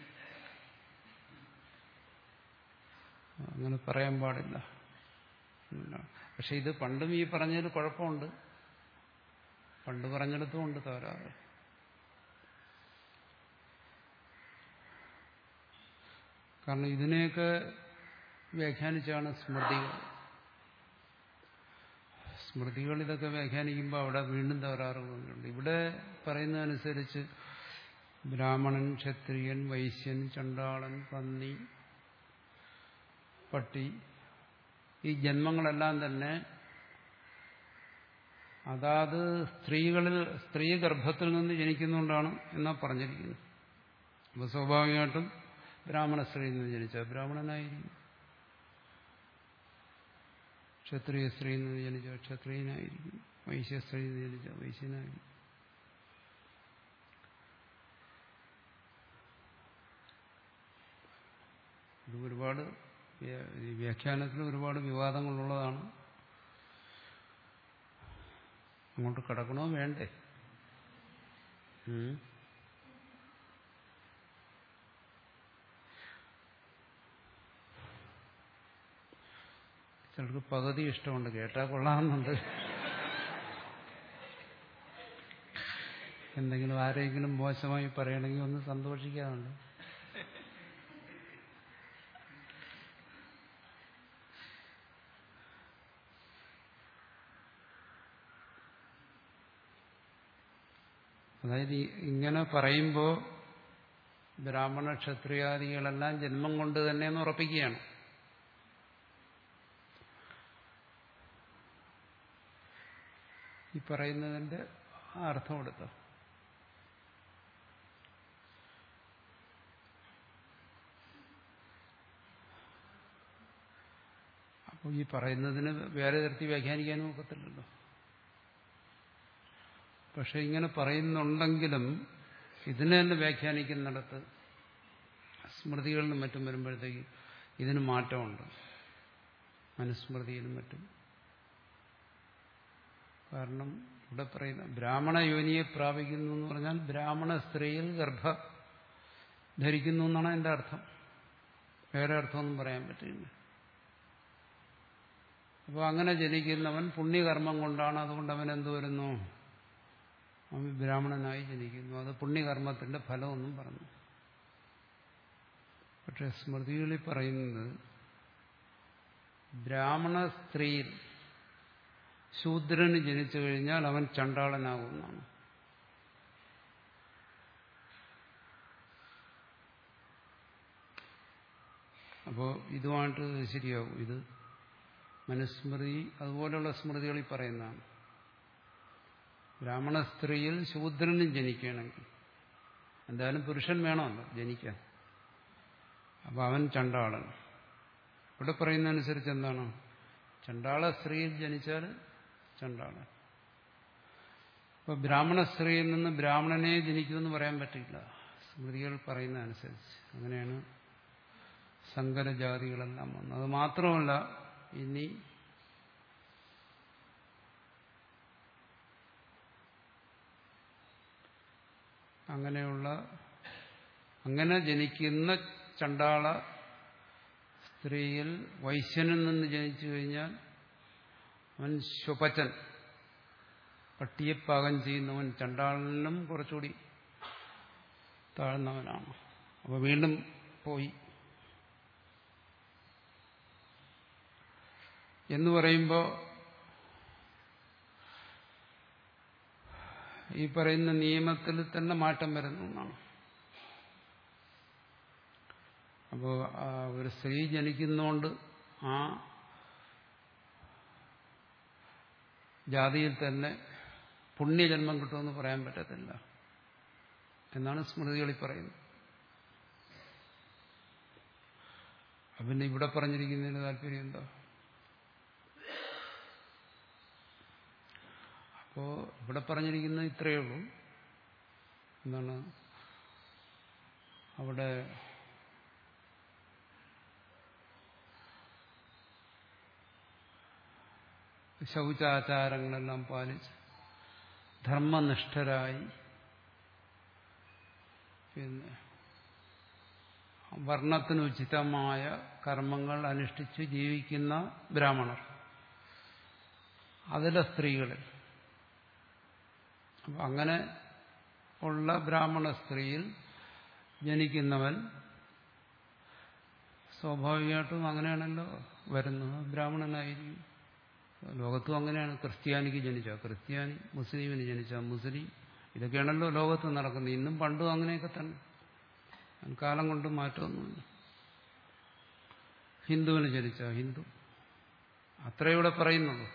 അങ്ങനെ പറയാൻ പാടില്ല പറ്റുന്നില്ല പക്ഷെ ഇത് പണ്ടും ഈ പറഞ്ഞതിൽ കുഴപ്പമുണ്ട് പണ്ട് പറഞ്ഞിടത്തും ഉണ്ട് തകരാറ് കാരണം ഇതിനെയൊക്കെ വ്യാഖ്യാനിച്ചാണ് സ്മൃതികൾ സ്മൃതികൾ ഇതൊക്കെ വ്യാഖ്യാനിക്കുമ്പോൾ അവിടെ വീണ്ടും തകരാറുകളുണ്ട് ഇവിടെ പറയുന്നതനുസരിച്ച് ബ്രാഹ്മണൻ ക്ഷത്രിയൻ വൈശ്യൻ ചണ്ടാളൻ പന്നി പട്ടി ഈ ജന്മങ്ങളെല്ലാം തന്നെ അതാത് സ്ത്രീകളിൽ സ്ത്രീ ഗർഭത്തിൽ നിന്ന് ജനിക്കുന്നുകൊണ്ടാണ് എന്നാ പറഞ്ഞിരിക്കുന്നത് അപ്പോൾ സ്വാഭാവികമായിട്ടും ബ്രാഹ്മണ സ്ത്രീയിൽ നിന്ന് ജനിച്ച ബ്രാഹ്മണനായിരിക്കും ക്ഷത്രിയ സ്ത്രീയിൽ നിന്ന് ജനിച്ച ക്ഷത്രിയനായിരിക്കും വൈശ്യ സ്ത്രീയിൽ നിന്ന് ജനിച്ച വൈശ്യനായിരിക്കും ഇത് ഒരുപാട് വ്യ- ഈ വ്യാഖ്യാനത്തിൽ ഒരുപാട് വിവാദങ്ങളുള്ളതാണ് അങ്ങോട്ട് കിടക്കണോ വേണ്ടേ ഉം. ചിലർക്ക് പകുതി ഇഷ്ടമുണ്ട് കേട്ടാ കൊള്ളാമെന്നുണ്ട് എന്തെങ്കിലും ആരെങ്കിലും മോശമായി പറയണമെങ്കിൽ ഒന്ന് സന്തോഷിക്കാറുണ്ട് അതായത് ഈ- ഇങ്ങനെ പറയുമ്പോൾ ബ്രാഹ്മണ ക്ഷത്രിയാദികളെല്ലാം ജന്മം കൊണ്ട് തന്നെയെന്ന് ഉറപ്പിക്കുകയാണ് ഈ പറയുന്നതിന്റെ അർത്ഥം എടുത്തോ അപ്പോൾ ഈ പറയുന്നതിന് വേറെ തരത്തിൽ വ്യാഖ്യാനിക്കാനും ഒക്കത്തില്ലല്ലോ പക്ഷെ ഇങ്ങനെ പറയുന്നുണ്ടെങ്കിലും ഇതിനെ തന്നെ വ്യാഖ്യാനിക്കുന്നിടത്ത് സ്മൃതികളിലും മറ്റും വരുമ്പോഴത്തേക്ക് ഇതിന് മാറ്റമുണ്ട് മനുസ്മൃതിയിലും മറ്റും കാരണം ഇവിടെ പറയുന്ന ബ്രാഹ്മണ യോനിയെ പ്രാപിക്കുന്നു എന്ന് പറഞ്ഞാൽ ബ്രാഹ്മണ സ്ത്രീയിൽ ഗർഭ ധരിക്കുന്നു എന്നാണ് എൻ്റെ അർത്ഥം വേറെ അർത്ഥമൊന്നും പറയാൻ പറ്റില്ല അപ്പോൾ അങ്ങനെ ജനിക്കുന്നവൻ പുണ്യകർമ്മം കൊണ്ടാണ് അതുകൊണ്ട് അവൻ എന്ത് വരുന്നു അവൻ ബ്രാഹ്മണനായി ജനിക്കുന്നു അത് പുണ്യകർമ്മത്തിന്റെ ഫലമൊന്നും പറഞ്ഞു പക്ഷെ സ്മൃതികളിൽ പറയുന്നത് ബ്രാഹ്മണ സ്ത്രീയിൽ ശൂദ്രന് ജനിച്ചു കഴിഞ്ഞാൽ അവൻ ചണ്ടാളനാകുന്നതാണ് അപ്പോൾ ഇതുമായിട്ട് ശരിയാകും ഇത് മനുസ്മൃതി അതുപോലെയുള്ള സ്മൃതികളിൽ പറയുന്നതാണ് ബ്രാഹ്മണ സ്ത്രീയിൽ ശൂദ്രനും ജനിക്കുകയാണെങ്കിൽ എന്തായാലും പുരുഷൻ വേണമല്ലോ ജനിക്കാൻ അപ്പോൾ അവൻ ചണ്ടാളൻ ഇവിടെ പറയുന്നതനുസരിച്ച് എന്താണ് ചണ്ടാള സ്ത്രീയിൽ ജനിച്ചാൽ ചണ്ടാളൻ അപ്പോൾ ബ്രാഹ്മണ സ്ത്രീയിൽ നിന്ന് ബ്രാഹ്മണനെ ജനിക്കുമെന്ന് പറയാൻ പറ്റില്ല സ്മൃതികൾ പറയുന്നതനുസരിച്ച് അങ്ങനെയാണ് സങ്കരജാതികളെല്ലാം വന്നത് അത് മാത്രമല്ല ഇനി അങ്ങനെയുള്ള അങ്ങനെ ജനിക്കുന്ന ചണ്ടാള സ്ത്രീയിൽ വൈശ്യനിൽ നിന്ന് ജനിച്ചു കഴിഞ്ഞാൽ അവൻ ശുപച്ചൻ പട്ടിയെ പാകം ചെയ്യുന്നവൻ ചണ്ടാളിനും കുറച്ചുകൂടി താഴ്ന്നവനാണ് അപ്പോൾ വീണ്ടും പോയി എന്ന് പറയുമ്പോൾ ഈ പറയുന്ന നിയമത്തിൽ തന്നെ മാറ്റം വരുന്നു എന്നാണ് അപ്പോൾ ഒരു സ്ത്രീ ജനിക്കുന്നതുകൊണ്ട് ആ ജാതിയിൽ തന്നെ പുണ്യജന്മം കിട്ടുമെന്ന് പറയാൻ പറ്റത്തില്ല എന്നാണ് സ്മൃതികളിൽ പറയുന്നത് പിന്നെ ഇവിടെ പറഞ്ഞിരിക്കുന്നതിന് താല്പര്യം എന്താ അപ്പോ ഇവിടെ പറഞ്ഞിരിക്കുന്നത് ഇത്രയേ ഉള്ളൂ എന്താണ് അവിടെ ശൗചാചാരങ്ങളെല്ലാം പാലിച്ച് ധർമ്മനിഷ്ഠരായി പിന്നെ വർണ്ണത്തിന് ഉചിതമായ കർമ്മങ്ങൾ അനുഷ്ഠിച്ച് ജീവിക്കുന്ന ബ്രാഹ്മണർ അതിലെ സ്ത്രീകളിൽ അപ്പം അങ്ങനെ ഉള്ള ബ്രാഹ്മണ സ്ത്രീയിൽ ജനിക്കുന്നവൻ സ്വാഭാവികമായിട്ടും അങ്ങനെയാണല്ലോ വരുന്നത് ബ്രാഹ്മണനായിരിക്കും ലോകത്തും അങ്ങനെയാണ് ക്രിസ്ത്യാനിക്ക് ജനിച്ച ക്രിസ്ത്യാനി മുസ്ലിമിന് ജനിച്ച മുസ്ലിം ഇതൊക്കെയാണല്ലോ ലോകത്ത് നടക്കുന്നത് ഇന്നും പണ്ടും അങ്ങനെയൊക്കെ തന്നെ കാലം കൊണ്ട് മാറ്റമൊന്നുമില്ല ഹിന്ദുവിന് ജനിച്ച ഹിന്ദു അത്രയൂടെ പറയുന്നുള്ളൂ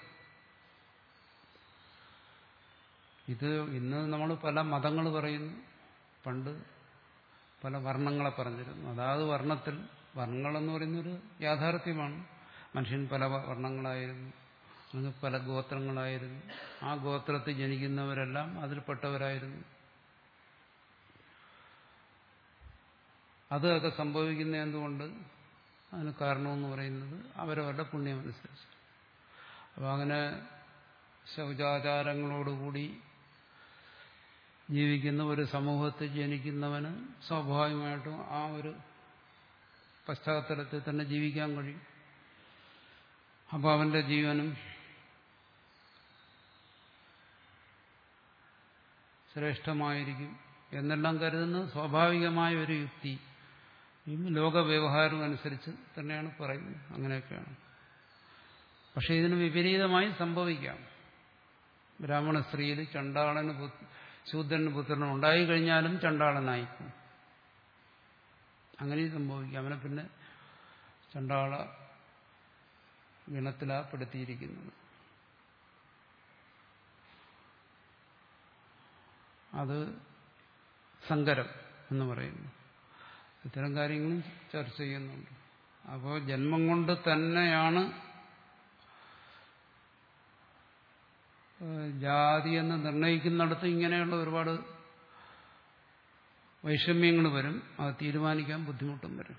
ഇത് ഇന്ന് നമ്മൾ പല മതങ്ങൾ പറയുന്നു പണ്ട് പല വർണ്ണങ്ങളെ പറഞ്ഞിരുന്നു അതാത് വർണ്ണത്തിൽ വർണ്ണങ്ങളെന്ന് പറയുന്നൊരു യാഥാർത്ഥ്യമാണ് മനുഷ്യൻ പല വർണ്ണങ്ങളായിരുന്നു അല്ലെങ്കിൽ പല ഗോത്രങ്ങളായിരുന്നു ആ ഗോത്രത്തിൽ ജനിക്കുന്നവരെല്ലാം അതിൽപ്പെട്ടവരായിരുന്നു അതൊക്കെ സംഭവിക്കുന്ന എന്തുകൊണ്ട് അതിന് കാരണമെന്ന് പറയുന്നത് അവരവരുടെ പുണ്യമനുസരിച്ച് അപ്പം അങ്ങനെ ശൗചാചാരങ്ങളോടുകൂടി ജീവിക്കുന്ന ഒരു സമൂഹത്തിൽ ജനിക്കുന്നവന് സ്വാഭാവികമായിട്ടും ആ ഒരു പശ്ചാത്തലത്തിൽ തന്നെ ജീവിക്കാൻ കഴിയും അപ്പോൾ അവന്റെ ജീവനും ശ്രേഷ്ഠമായിരിക്കും എന്നെല്ലാം കരുതുന്നത് സ്വാഭാവികമായ ഒരു യുക്തി ഈ ലോകവ്യവഹാരം അനുസരിച്ച് തന്നെയാണ് പറയുന്നത് അങ്ങനെയൊക്കെയാണ് പക്ഷെ ഇതിന് വിപരീതമായി സംഭവിക്കാം ബ്രാഹ്മണ സ്ത്രീയിൽ ചണ്ടാളന് ശൂദ്രന് പുത്രനും ഉണ്ടായി കഴിഞ്ഞാലും ചണ്ടാളനായിക്കും അങ്ങനെയും സംഭവിക്കാം അവനെ പിന്നെ ചണ്ടാള ഗണത്തിലാപ്പെടുത്തിയിരിക്കുന്നത് അത് സങ്കരം എന്ന് പറയുന്നു ഇത്തരം കാര്യങ്ങളും ചർച്ച ചെയ്യുന്നുണ്ട് അപ്പോൾ ജന്മം കൊണ്ട് തന്നെയാണ് ജാതി എന്ന് നിർണയിക്കുന്നിടത്ത് ഇങ്ങനെയുള്ള ഒരുപാട് വൈഷമ്യങ്ങൾ വരും അത് തീരുമാനിക്കാൻ ബുദ്ധിമുട്ടും വരും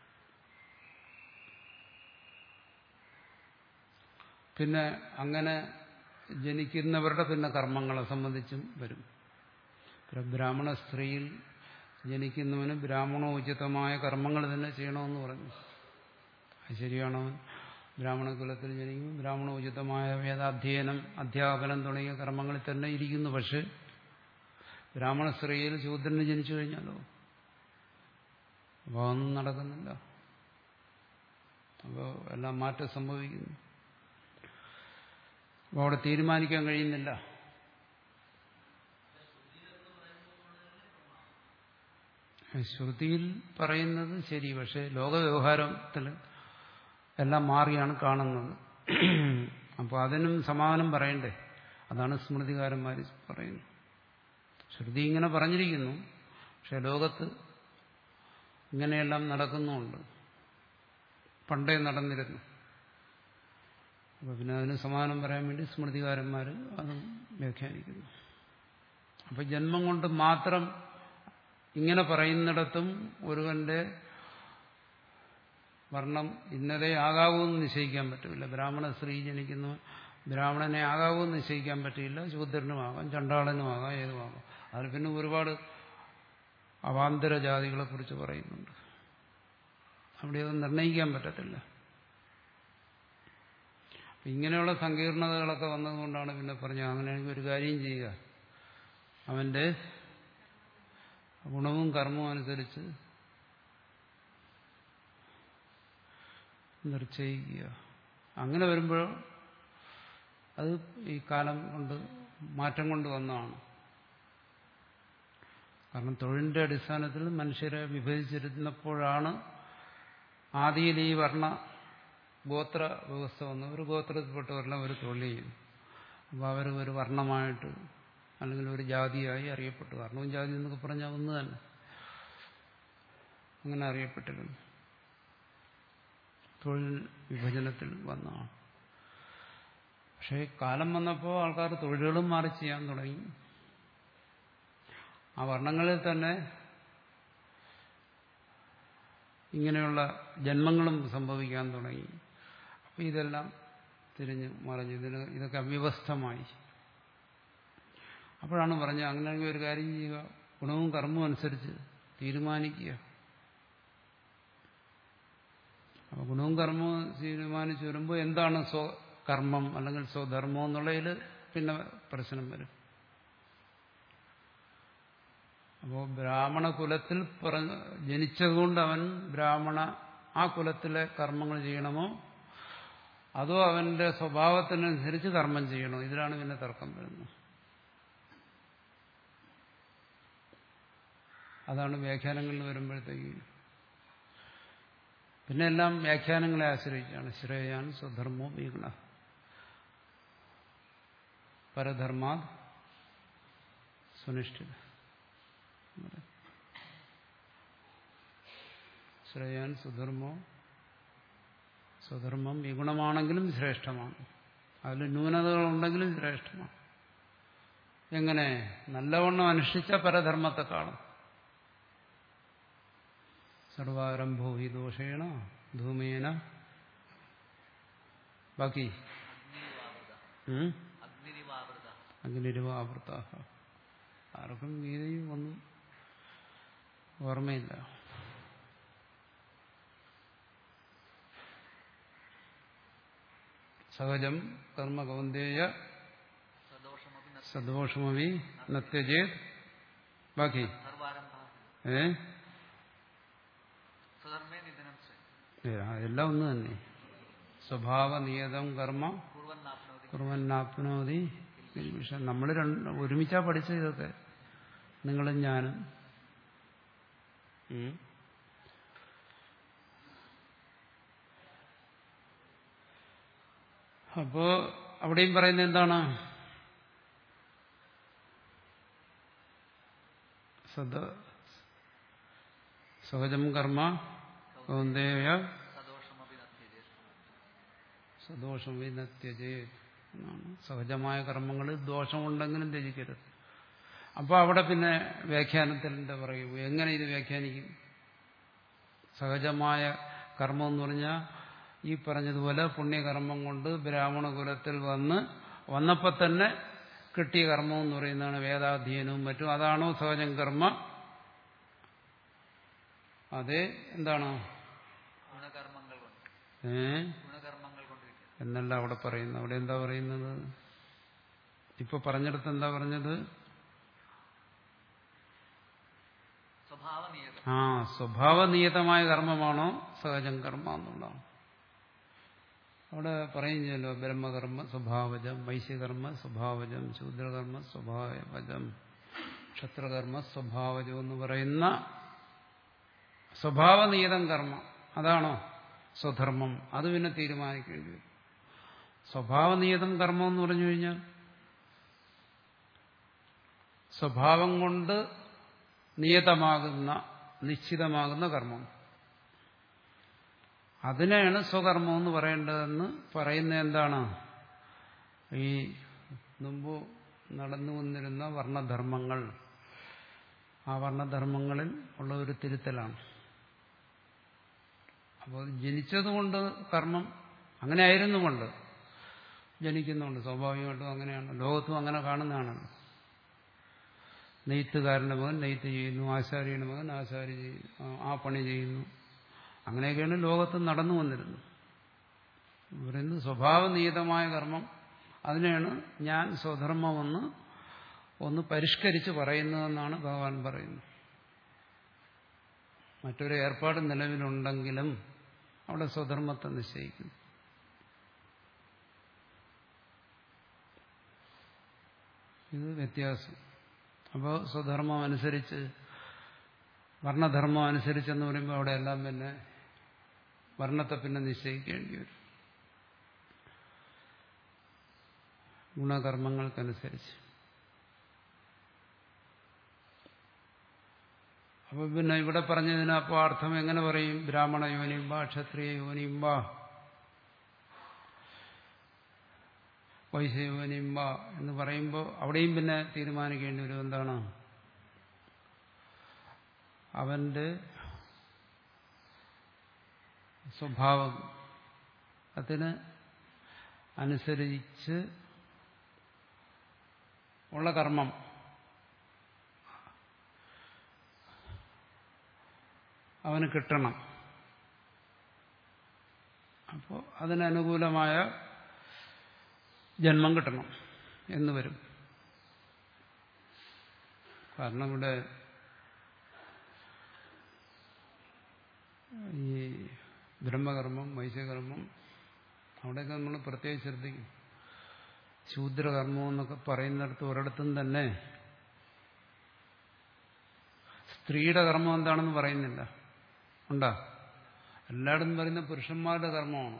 പിന്നെ അങ്ങനെ ജനിക്കുന്നവരുടെ പിന്നെ കർമ്മങ്ങളെ സംബന്ധിച്ചും വരും ബ്രാഹ്മണ സ്ത്രീയിൽ ജനിക്കുന്നവന് ബ്രാഹ്മണോചിതമായ കർമ്മങ്ങൾ തന്നെ ചെയ്യണമെന്ന് പറഞ്ഞു അത് ശരിയാണവൻ ബ്രാഹ്മണ കുലത്തിൽ ജനിക്കും ബ്രാഹ്മണോചിതമായ വേദാധ്യയനം അധ്യാപനം തുടങ്ങിയ കർമ്മങ്ങളിൽ തന്നെ ഇരിക്കുന്നു പക്ഷെ ബ്രാഹ്മണ സ്ത്രീയിൽ ശൂദ്രന് ജനിച്ചു കഴിഞ്ഞാലോ അപ്പോൾ അതൊന്നും നടക്കുന്നില്ല അപ്പോൾ എല്ലാം മാറ്റം സംഭവിക്കുന്നു അപ്പോൾ അവിടെ തീരുമാനിക്കാൻ കഴിയുന്നില്ല ശ്രുതിയിൽ പറയുന്നത് ശരി പക്ഷെ ലോകവ്യവഹാരത്തിൽ എല്ലാം മാറിയാണ് കാണുന്നത് അപ്പോൾ അതിനും സമാധാനം പറയണ്ടേ അതാണ് സ്മൃതികാരന്മാർ പറയുന്നത് ശ്രുതി ഇങ്ങനെ പറഞ്ഞിരിക്കുന്നു പക്ഷെ ലോകത്ത് ഇങ്ങനെയെല്ലാം നടക്കുന്നുമുണ്ട് പണ്ടേ നടന്നിരുന്നു അപ്പോൾ പിന്നെ അതിന് സമാധാനം പറയാൻ വേണ്ടി സ്മൃതികാരന്മാർ അതും വ്യാഖ്യാനിക്കുന്നു അപ്പം ജന്മം കൊണ്ട് മാത്രം ഇങ്ങനെ പറയുന്നിടത്തും ഒരുവന്റെ വർണ്ണം ഇന്നതേ ആകാവൂന്ന് നിശ്ചയിക്കാൻ പറ്റില്ല ബ്രാഹ്മണ സ്ത്രീ ജനിക്കുന്നു ബ്രാഹ്മണനെ ആകാവൂന്ന് നിശ്ചയിക്കാൻ പറ്റില്ല ശൂദ്രനുമാകാം ചണ്ടാളനുമാകാം ഏതുമാകാം അതിൽ പിന്നെ ഒരുപാട് അവാന്തര ജാതികളെ കുറിച്ച് പറയുന്നുണ്ട് അവിടെ അത് നിർണ്ണയിക്കാൻ പറ്റത്തില്ല ഇങ്ങനെയുള്ള സങ്കീർണതകളൊക്കെ വന്നതുകൊണ്ടാണ് പിന്നെ പറഞ്ഞത് അങ്ങനെയാണെങ്കിൽ ഒരു കാര്യം ചെയ്യുക അവന്റെ ഗുണവും കർമ്മവും അനുസരിച്ച് നിശ്ചയിക്കുക അങ്ങനെ വരുമ്പോൾ അത് ഈ കാലം കൊണ്ട് മാറ്റം കൊണ്ട് വന്നതാണ് കാരണം തൊഴിലിന്റെ അടിസ്ഥാനത്തിൽ മനുഷ്യരെ വിഭജിച്ചിരുന്നപ്പോഴാണ് ആദിയിൽ ഈ വർണ്ണ ഗോത്ര വ്യവസ്ഥ വന്നു ഒരു ഗോത്രത്തിൽപ്പെട്ടവരെല്ലാം ഒരു തൊഴിൽ ചെയ്യും അപ്പോൾ അവർ ഒരു വർണ്ണമായിട്ട് അല്ലെങ്കിൽ ഒരു ജാതിയായി അറിയപ്പെട്ടു വർണ്ണവും ജാതി എന്നൊക്കെ പറഞ്ഞാൽ ഒന്ന് തന്നെ അങ്ങനെ അറിയപ്പെട്ടിരുന്നു തൊഴിൽ വിഭജനത്തിൽ വന്നതാണ് പക്ഷേ കാലം വന്നപ്പോൾ ആൾക്കാർ തൊഴിലുകളും മാറി ചെയ്യാൻ തുടങ്ങി ആ വർണ്ണങ്ങളിൽ തന്നെ ഇങ്ങനെയുള്ള ജന്മങ്ങളും സംഭവിക്കാൻ തുടങ്ങി അപ്പോൾ ഇതെല്ലാം തിരിഞ്ഞ് മറിഞ്ഞ് ഇതിന് ഇതൊക്കെ അവ്യവസ്ഥമായി അപ്പോഴാണ് പറഞ്ഞത് അങ്ങനെയാണെങ്കിൽ ഒരു കാര്യം ചെയ്യുക ഗുണവും കർമ്മവും അനുസരിച്ച് തീരുമാനിക്കുക അപ്പോൾ ഗുണവും കർമ്മവും തീരുമാനിച്ചു വരുമ്പോൾ എന്താണ് സ്വ കർമ്മം അല്ലെങ്കിൽ സ്വധർമ്മം എന്നുള്ളതിൽ പിന്നെ പ്രശ്നം വരും അപ്പോൾ ബ്രാഹ്മണ കുലത്തിൽ പറഞ്ഞ ജനിച്ചതുകൊണ്ട് അവൻ ബ്രാഹ്മണ ആ കുലത്തിലെ കർമ്മങ്ങൾ ചെയ്യണമോ അതോ അവന്റെ സ്വഭാവത്തിനനുസരിച്ച് കർമ്മം ചെയ്യണോ ഇതിലാണ് പിന്നെ തർക്കം വരുന്നത് അതാണ് വ്യാഖ്യാനങ്ങളിൽ വരുമ്പോഴത്തേക്ക് പിന്നെ എല്ലാം വ്യാഖ്യാനങ്ങളെ ആശ്രയിച്ചാണ് ശ്രേയാൻ സ്വധർമ്മോ വീഗണ പരധർമാ സുനിഷ്ഠിത ശ്രേയാൻ സുധർമ്മോ സ്വധർമ്മം വിഗുണമാണെങ്കിലും ശ്രേഷ്ഠമാണ് അതിൽ ന്യൂനതകളുണ്ടെങ്കിലും ശ്രേഷ്ഠമാണ് എങ്ങനെ നല്ലവണ്ണം അനുഷ്ഠിച്ച പരധർമ്മത്തെ കാണും സർവാരംഭോ ഹി ദോഷേണ ധൂമേന ബാക്കി അഗ്നിരിവാവൃത ഉം? അഗ്നിരിവാവൃത അഗ്നിരുവാവൃത്ത ആർക്കും ഗീതയും ഒന്നും ഓർമ്മയില്ല സഹജം കർമ്മ കൗന്ദേയ സദോഷമപി ന സദോഷമവി നത്യജേത് ബാക്കി സർവാരംഭ ഏ സ്വധർമ്മേ നിധനം സ്വയം ഏ, ആ, എല്ലാം ഒന്ന് തന്നെ സ്വഭാവനിയതം കർമ്മ കുറുവന്നാപ്നോതി കുറുവന്നാപ്നോതി പക്ഷെ നമ്മൾ രണ്ട് ഒരുമിച്ചാ പഠിച്ചത് ഇതൊക്കെ നിങ്ങളും ഞാനും ഉം. അപ്പോ അവിടെയും പറയുന്നത് എന്താണ് സദ സഹജം കർമ്മ കൗന്ദേയ സദോഷമപി നത്യജേ സദോഷം വിനത്യജേ എന്നാണ് സഹജമായ കർമ്മങ്ങളിൽ ദോഷമുണ്ടെങ്കിലും ത്യജിക്കരുത് അപ്പോൾ അവിടെ പിന്നെ വ്യാഖ്യാനത്തിൽ എന്താ പറയൂ എങ്ങനെ ഇത് വ്യാഖ്യാനിക്കും സഹജമായ കർമ്മം എന്ന് പറഞ്ഞാൽ ഈ പറഞ്ഞതുപോലെ പുണ്യകർമ്മം കൊണ്ട് ബ്രാഹ്മണ കുലത്തിൽ വന്ന് വന്നപ്പോൾ തന്നെ കിട്ടിയ കർമ്മം എന്ന് പറയുന്നതാണ് വേദാധ്യയനവും മറ്റും അതാണോ സഹജം കർമ്മ അതെ എന്താണോ ഗുണകർമ്മങ്ങൾ കൊണ്ട് ഏഹ് ഗുണകർമ്മങ്ങൾ കൊണ്ട് കിട്ടിയത് എന്നല്ല അവിടെ പറയുന്നത് അവിടെ എന്താ പറയുന്നത് ഇപ്പൊ പറഞ്ഞിടത്ത് എന്താ പറഞ്ഞത് സ്വഭാവനിയതം ആ സ്വഭാവനിയതമായ കർമ്മമാണോ സഹജം കർമ്മ എന്നുള്ളതാണ് അവിടെ പറയുന്നല്ലോ ബ്രഹ്മകർമ്മ സ്വഭാവജം വൈശ്യകർമ്മ സ്വഭാവജം ശൂദ്രകർമ്മ സ്വഭാവജം ക്ഷത്രകർമ്മ സ്വഭാവജം എന്ന് പറയുന്ന സ്വഭാവനിയതം കർമ്മം അതാണോ സ്വധർമ്മം അത് പിന്നെ തീരുമാനിക്കേണ്ടി വരും സ്വഭാവനിയതം കർമ്മം എന്ന് പറഞ്ഞു കഴിഞ്ഞാൽ സ്വഭാവം കൊണ്ട് നിയതമാകുന്ന നിശ്ചിതമാകുന്ന കർമ്മം അതിനെയാണ് സ്വകർമ്മം എന്ന് പറയേണ്ടതെന്ന് പറയുന്ന എന്താണ് ഈ മുമ്പ് നടന്നു വന്നിരുന്ന വർണ്ണധർമ്മങ്ങൾ ആ വർണ്ണധർമ്മങ്ങളിൽ ഉള്ള ഒരു തിരുത്തലാണ് അപ്പോൾ ജനിച്ചതുകൊണ്ട് കർമ്മം അങ്ങനെ ആയിരുന്നുകൊണ്ട് ജനിക്കുന്നുണ്ട് സ്വാഭാവികമായിട്ടും അങ്ങനെയാണ് ലോകത്തും അങ്ങനെ കാണുന്നതാണല്ലോ നെയ്ത്തുകാരൻ്റെ മകൻ നെയ്ത്ത് ചെയ്യുന്നു ആശാരിയുടെ മകൻ ആശാരി ചെയ്യുന്നു ആ- ആ പണി ചെയ്യുന്നു അങ്ങനെയൊക്കെയാണ് ലോകത്ത് നടന്നു വന്നിരുന്നത് പറയുന്നത് സ്വഭാവനിയതമായ കർമ്മം അതിനെയാണ് ഞാൻ സ്വധർമ്മമെന്ന് ഒന്ന് പരിഷ്കരിച്ച് പറയുന്നതെന്നാണ് ഭഗവാൻ പറയുന്നത് മറ്റൊരു ഏർപ്പാട് നിലവിലുണ്ടെങ്കിലും അവിടെ സ്വധർമ്മത്തെ നിശ്ചയിക്കുന്നു ഇത് വ്യത്യാസം അപ്പോൾ സ്വധർമ്മം അനുസരിച്ച് വർണ്ണധർമ്മം അനുസരിച്ചെന്ന് പറയുമ്പോൾ അവിടെ എല്ലാം പിന്നെ വർണ്ണത്തെ പിന്നെ നിശ്ചയിക്കേണ്ടി വരും ഗുണകർമ്മങ്ങൾക്കനുസരിച്ച് അപ്പൊ പിന്നെ ഇവിടെ പറഞ്ഞതിന് അപ്പോൾ അർത്ഥം എങ്ങനെ പറയും ബ്രാഹ്മണ യോനിമ്പ ക്ഷത്രിയ യോനിമ്പ വൈശ്യയോനിമ്പ എന്ന് പറയുമ്പോൾ അവിടെയും പിന്നെ തീരുമാനിക്കേണ്ടി വരും എന്താണ് അവന്റെ സ്വഭാവം അതിന് അനുസരിച്ച് ഉള്ള കർമ്മം അവന് കിട്ടണം അപ്പോൾ അതിനനുകൂലമായ ജന്മം കിട്ടണം എന്ന് വരും കാരണം ഇവിടെ ഈ ബ്രഹ്മകർമ്മം വൈശ്യകർമ്മം അവിടെയൊക്കെ നമ്മൾ പ്രത്യേകിച്ച് ശ്രദ്ധിക്കും ശൂദ്രകർമ്മം എന്നൊക്കെ പറയുന്നിടത്ത് ഒരിടത്തും തന്നെ സ്ത്രീയുടെ കർമ്മം എന്താണെന്ന് പറയുന്നില്ല ഉണ്ടാ എല്ലായിടത്തും പറയുന്ന പുരുഷന്മാരുടെ കർമ്മമാണ്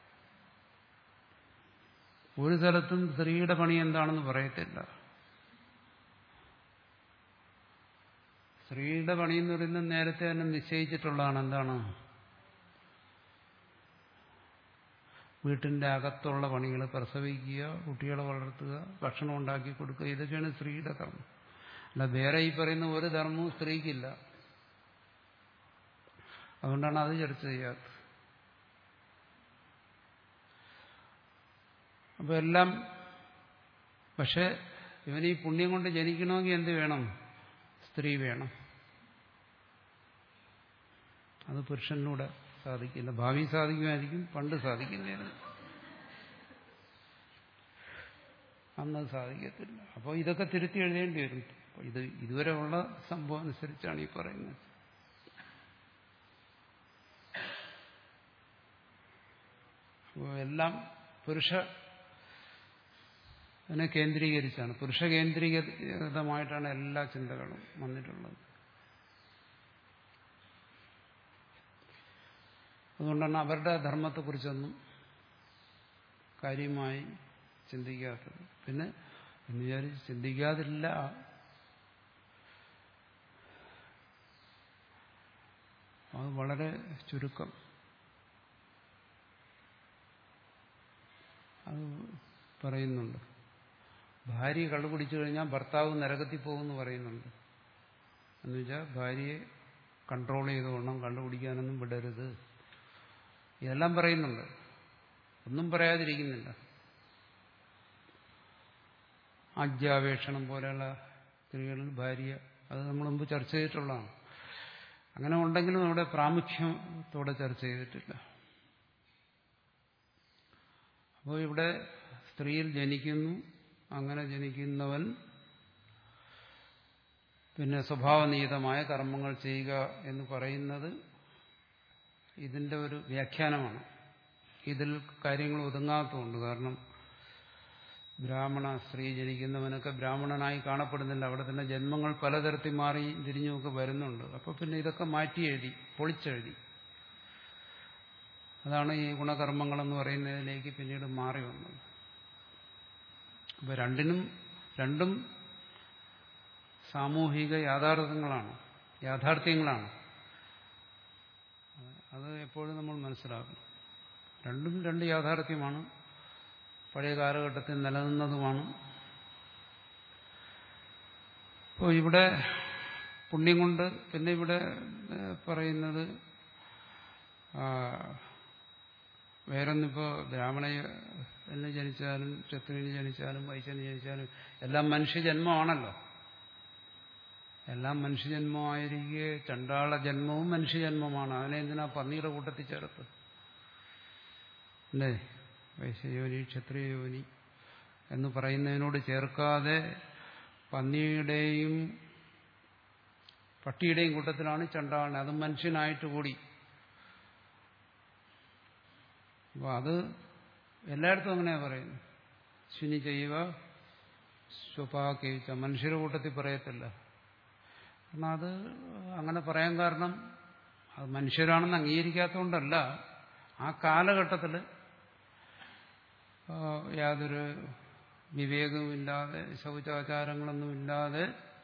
ഒരു സ്ഥലത്തും സ്ത്രീയുടെ പണി എന്താണെന്ന് പറയത്തില്ല സ്ത്രീയുടെ പണി എന്ന് പറയുന്നത് നേരത്തെ തന്നെ നിശ്ചയിച്ചിട്ടുള്ളതാണ് എന്താണ് വീട്ടിന്റെ അകത്തുള്ള പണികൾ പ്രസവിക്കുക കുട്ടികളെ വളർത്തുക ഭക്ഷണം ഉണ്ടാക്കി കൊടുക്കുക ഇതൊക്കെയാണ് സ്ത്രീയുടെ കർമ്മം അല്ല വേറെ ഈ പറയുന്ന ഒരു ധർമ്മവും സ്ത്രീക്കില്ല അതുകൊണ്ടാണ് അത് ചർച്ച ചെയ്യാത്തത് അപ്പൊ എല്ലാം പക്ഷെ ഇവൻ ഈ പുണ്യം കൊണ്ട് ജനിക്കണമെങ്കിൽ എന്ത് വേണം സ്ത്രീ വേണം അത് പുരുഷനിലൂടെ സാധിക്കില്ല ഭാവി സാധിക്കുമായിരിക്കും പണ്ട് സാധിക്കുന്നതിന് അന്നത് സാധിക്കത്തില്ല അപ്പോൾ ഇതൊക്കെ തിരുത്തി എഴുതേണ്ടി വരും ഇത് ഇതുവരെ ഉള്ള സംഭവം അനുസരിച്ചാണ് ഈ പറയുന്നത് അപ്പോൾ എല്ലാം പുരുഷ അതിനെ കേന്ദ്രീകരിച്ചാണ് പുരുഷ കേന്ദ്രീകൃതമായിട്ടാണ് എല്ലാ ചിന്തകളും വന്നിട്ടുള്ളത് അതുകൊണ്ടാണ് അവരുടെ ധർമ്മത്തെക്കുറിച്ചൊന്നും കാര്യമായി ചിന്തിക്കാത്തത് പിന്നെ എന്ന് വിചാരിച്ച് ചിന്തിക്കാതില്ല അത് വളരെ ചുരുക്കം അത് പറയുന്നുണ്ട് ഭാര്യ കള്ളു കുടിച്ചു കഴിഞ്ഞാൽ ഭർത്താവ് നരകത്തിൽ പോകുമെന്ന് പറയുന്നുണ്ട് എന്നുവെച്ചാൽ ഭാര്യയെ കൺട്രോൾ ചെയ്തുകൊണ്ടും കള്ളു കുടിക്കാനൊന്നും വിടരുത് ഇതെല്ലാം പറയുന്നുണ്ട് ഒന്നും പറയാതിരിക്കുന്നില്ല ആജ്യാപേക്ഷണം പോലെയുള്ള സ്ത്രീകളിൽ ഭാര്യ അത് നമ്മൾ മുമ്പ് ചർച്ച ചെയ്തിട്ടുള്ളതാണ് അങ്ങനെ ഉണ്ടെങ്കിലും നമ്മുടെ പ്രാമുഖ്യത്തോടെ ചർച്ച ചെയ്തിട്ടില്ല അപ്പോൾ ഇവിടെ സ്ത്രീയിൽ ജനിക്കുന്നു അങ്ങനെ ജനിക്കുന്നവൻ പിന്നെ സ്വഭാവനീതമായ കർമ്മങ്ങൾ ചെയ്യുക എന്ന് പറയുന്നത് ഇതിന്റെ ഒരു വ്യാഖ്യാനമാണ് ഇതിൽ കാര്യങ്ങൾ ഒതുങ്ങാത്തതുണ്ട് കാരണം ബ്രാഹ്മണ സ്ത്രീ ജനിക്കുന്നവനൊക്കെ ബ്രാഹ്മണനായി കാണപ്പെടുന്നില്ല അവിടെ തന്നെ ജന്മങ്ങൾ പലതരത്തിൽ മാറി തിരിഞ്ഞുമൊക്കെ വരുന്നുണ്ട് അപ്പോൾ പിന്നെ ഇതൊക്കെ മാറ്റി എഴുതി പൊളിച്ചെഴുതി അതാണ് ഈ ഗുണകർമ്മങ്ങളെന്ന് പറയുന്നതിലേക്ക് പിന്നീട് മാറി വന്നത് അപ്പോൾ രണ്ടിനും രണ്ടും സാമൂഹിക യാഥാർത്ഥ്യങ്ങളാണ് യാഥാർത്ഥ്യങ്ങളാണ് അത് എപ്പോഴും നമ്മൾ മനസ്സിലാക്കണം രണ്ടും രണ്ട് യാഥാർത്ഥ്യമാണ് പഴയ കാലഘട്ടത്തിൽ നിലനിന്നതുമാണ് ഇപ്പോൾ ഇവിടെ പുണ്യം കൊണ്ട് പിന്നെ ഇവിടെ പറയുന്നത് വേറൊന്നിപ്പോൾ ബ്രാഹ്മണ എന്ന് ജനിച്ചാലും ക്ഷത്രിയന് ജനിച്ചാലും വൈശ്യന് ജനിച്ചാലും എല്ലാം മനുഷ്യജന്മമാണല്ലോ എല്ലാം മനുഷ്യജന്മമായിരിക്കെ ചണ്ടാള ജന്മവും മനുഷ്യജന്മമാണ് അതിനെ എന്തിനാ പന്നിയുടെ കൂട്ടത്തിൽ ചേർത്ത് അല്ലേ വൈശ്യയോനി ക്ഷത്രിയയോനി എന്ന് പറയുന്നതിനോട് ചേർക്കാതെ പന്നിയുടെയും പട്ടിയുടെയും കൂട്ടത്തിലാണ് ചണ്ടാളൻ അത് മനുഷ്യനായിട്ട് കൂടി അപ്പോൾ അത് എല്ലായിടത്തും അങ്ങനെയാ പറയുന്നത് ശുനി ചെയ്യുക സ്വപാക്കേച്ച മനുഷ്യരുടെ കൂട്ടത്തിൽ പറയത്തില്ല കാരണം അത് അങ്ങനെ പറയാൻ കാരണം അത് മനുഷ്യരാണെന്ന് അംഗീകരിക്കാത്തതുകൊണ്ടല്ല ആ കാലഘട്ടത്തിൽ യാതൊരു വിവേകവുമില്ലാതെ ശൗചാചാരങ്ങളൊന്നുമില്ലാതെ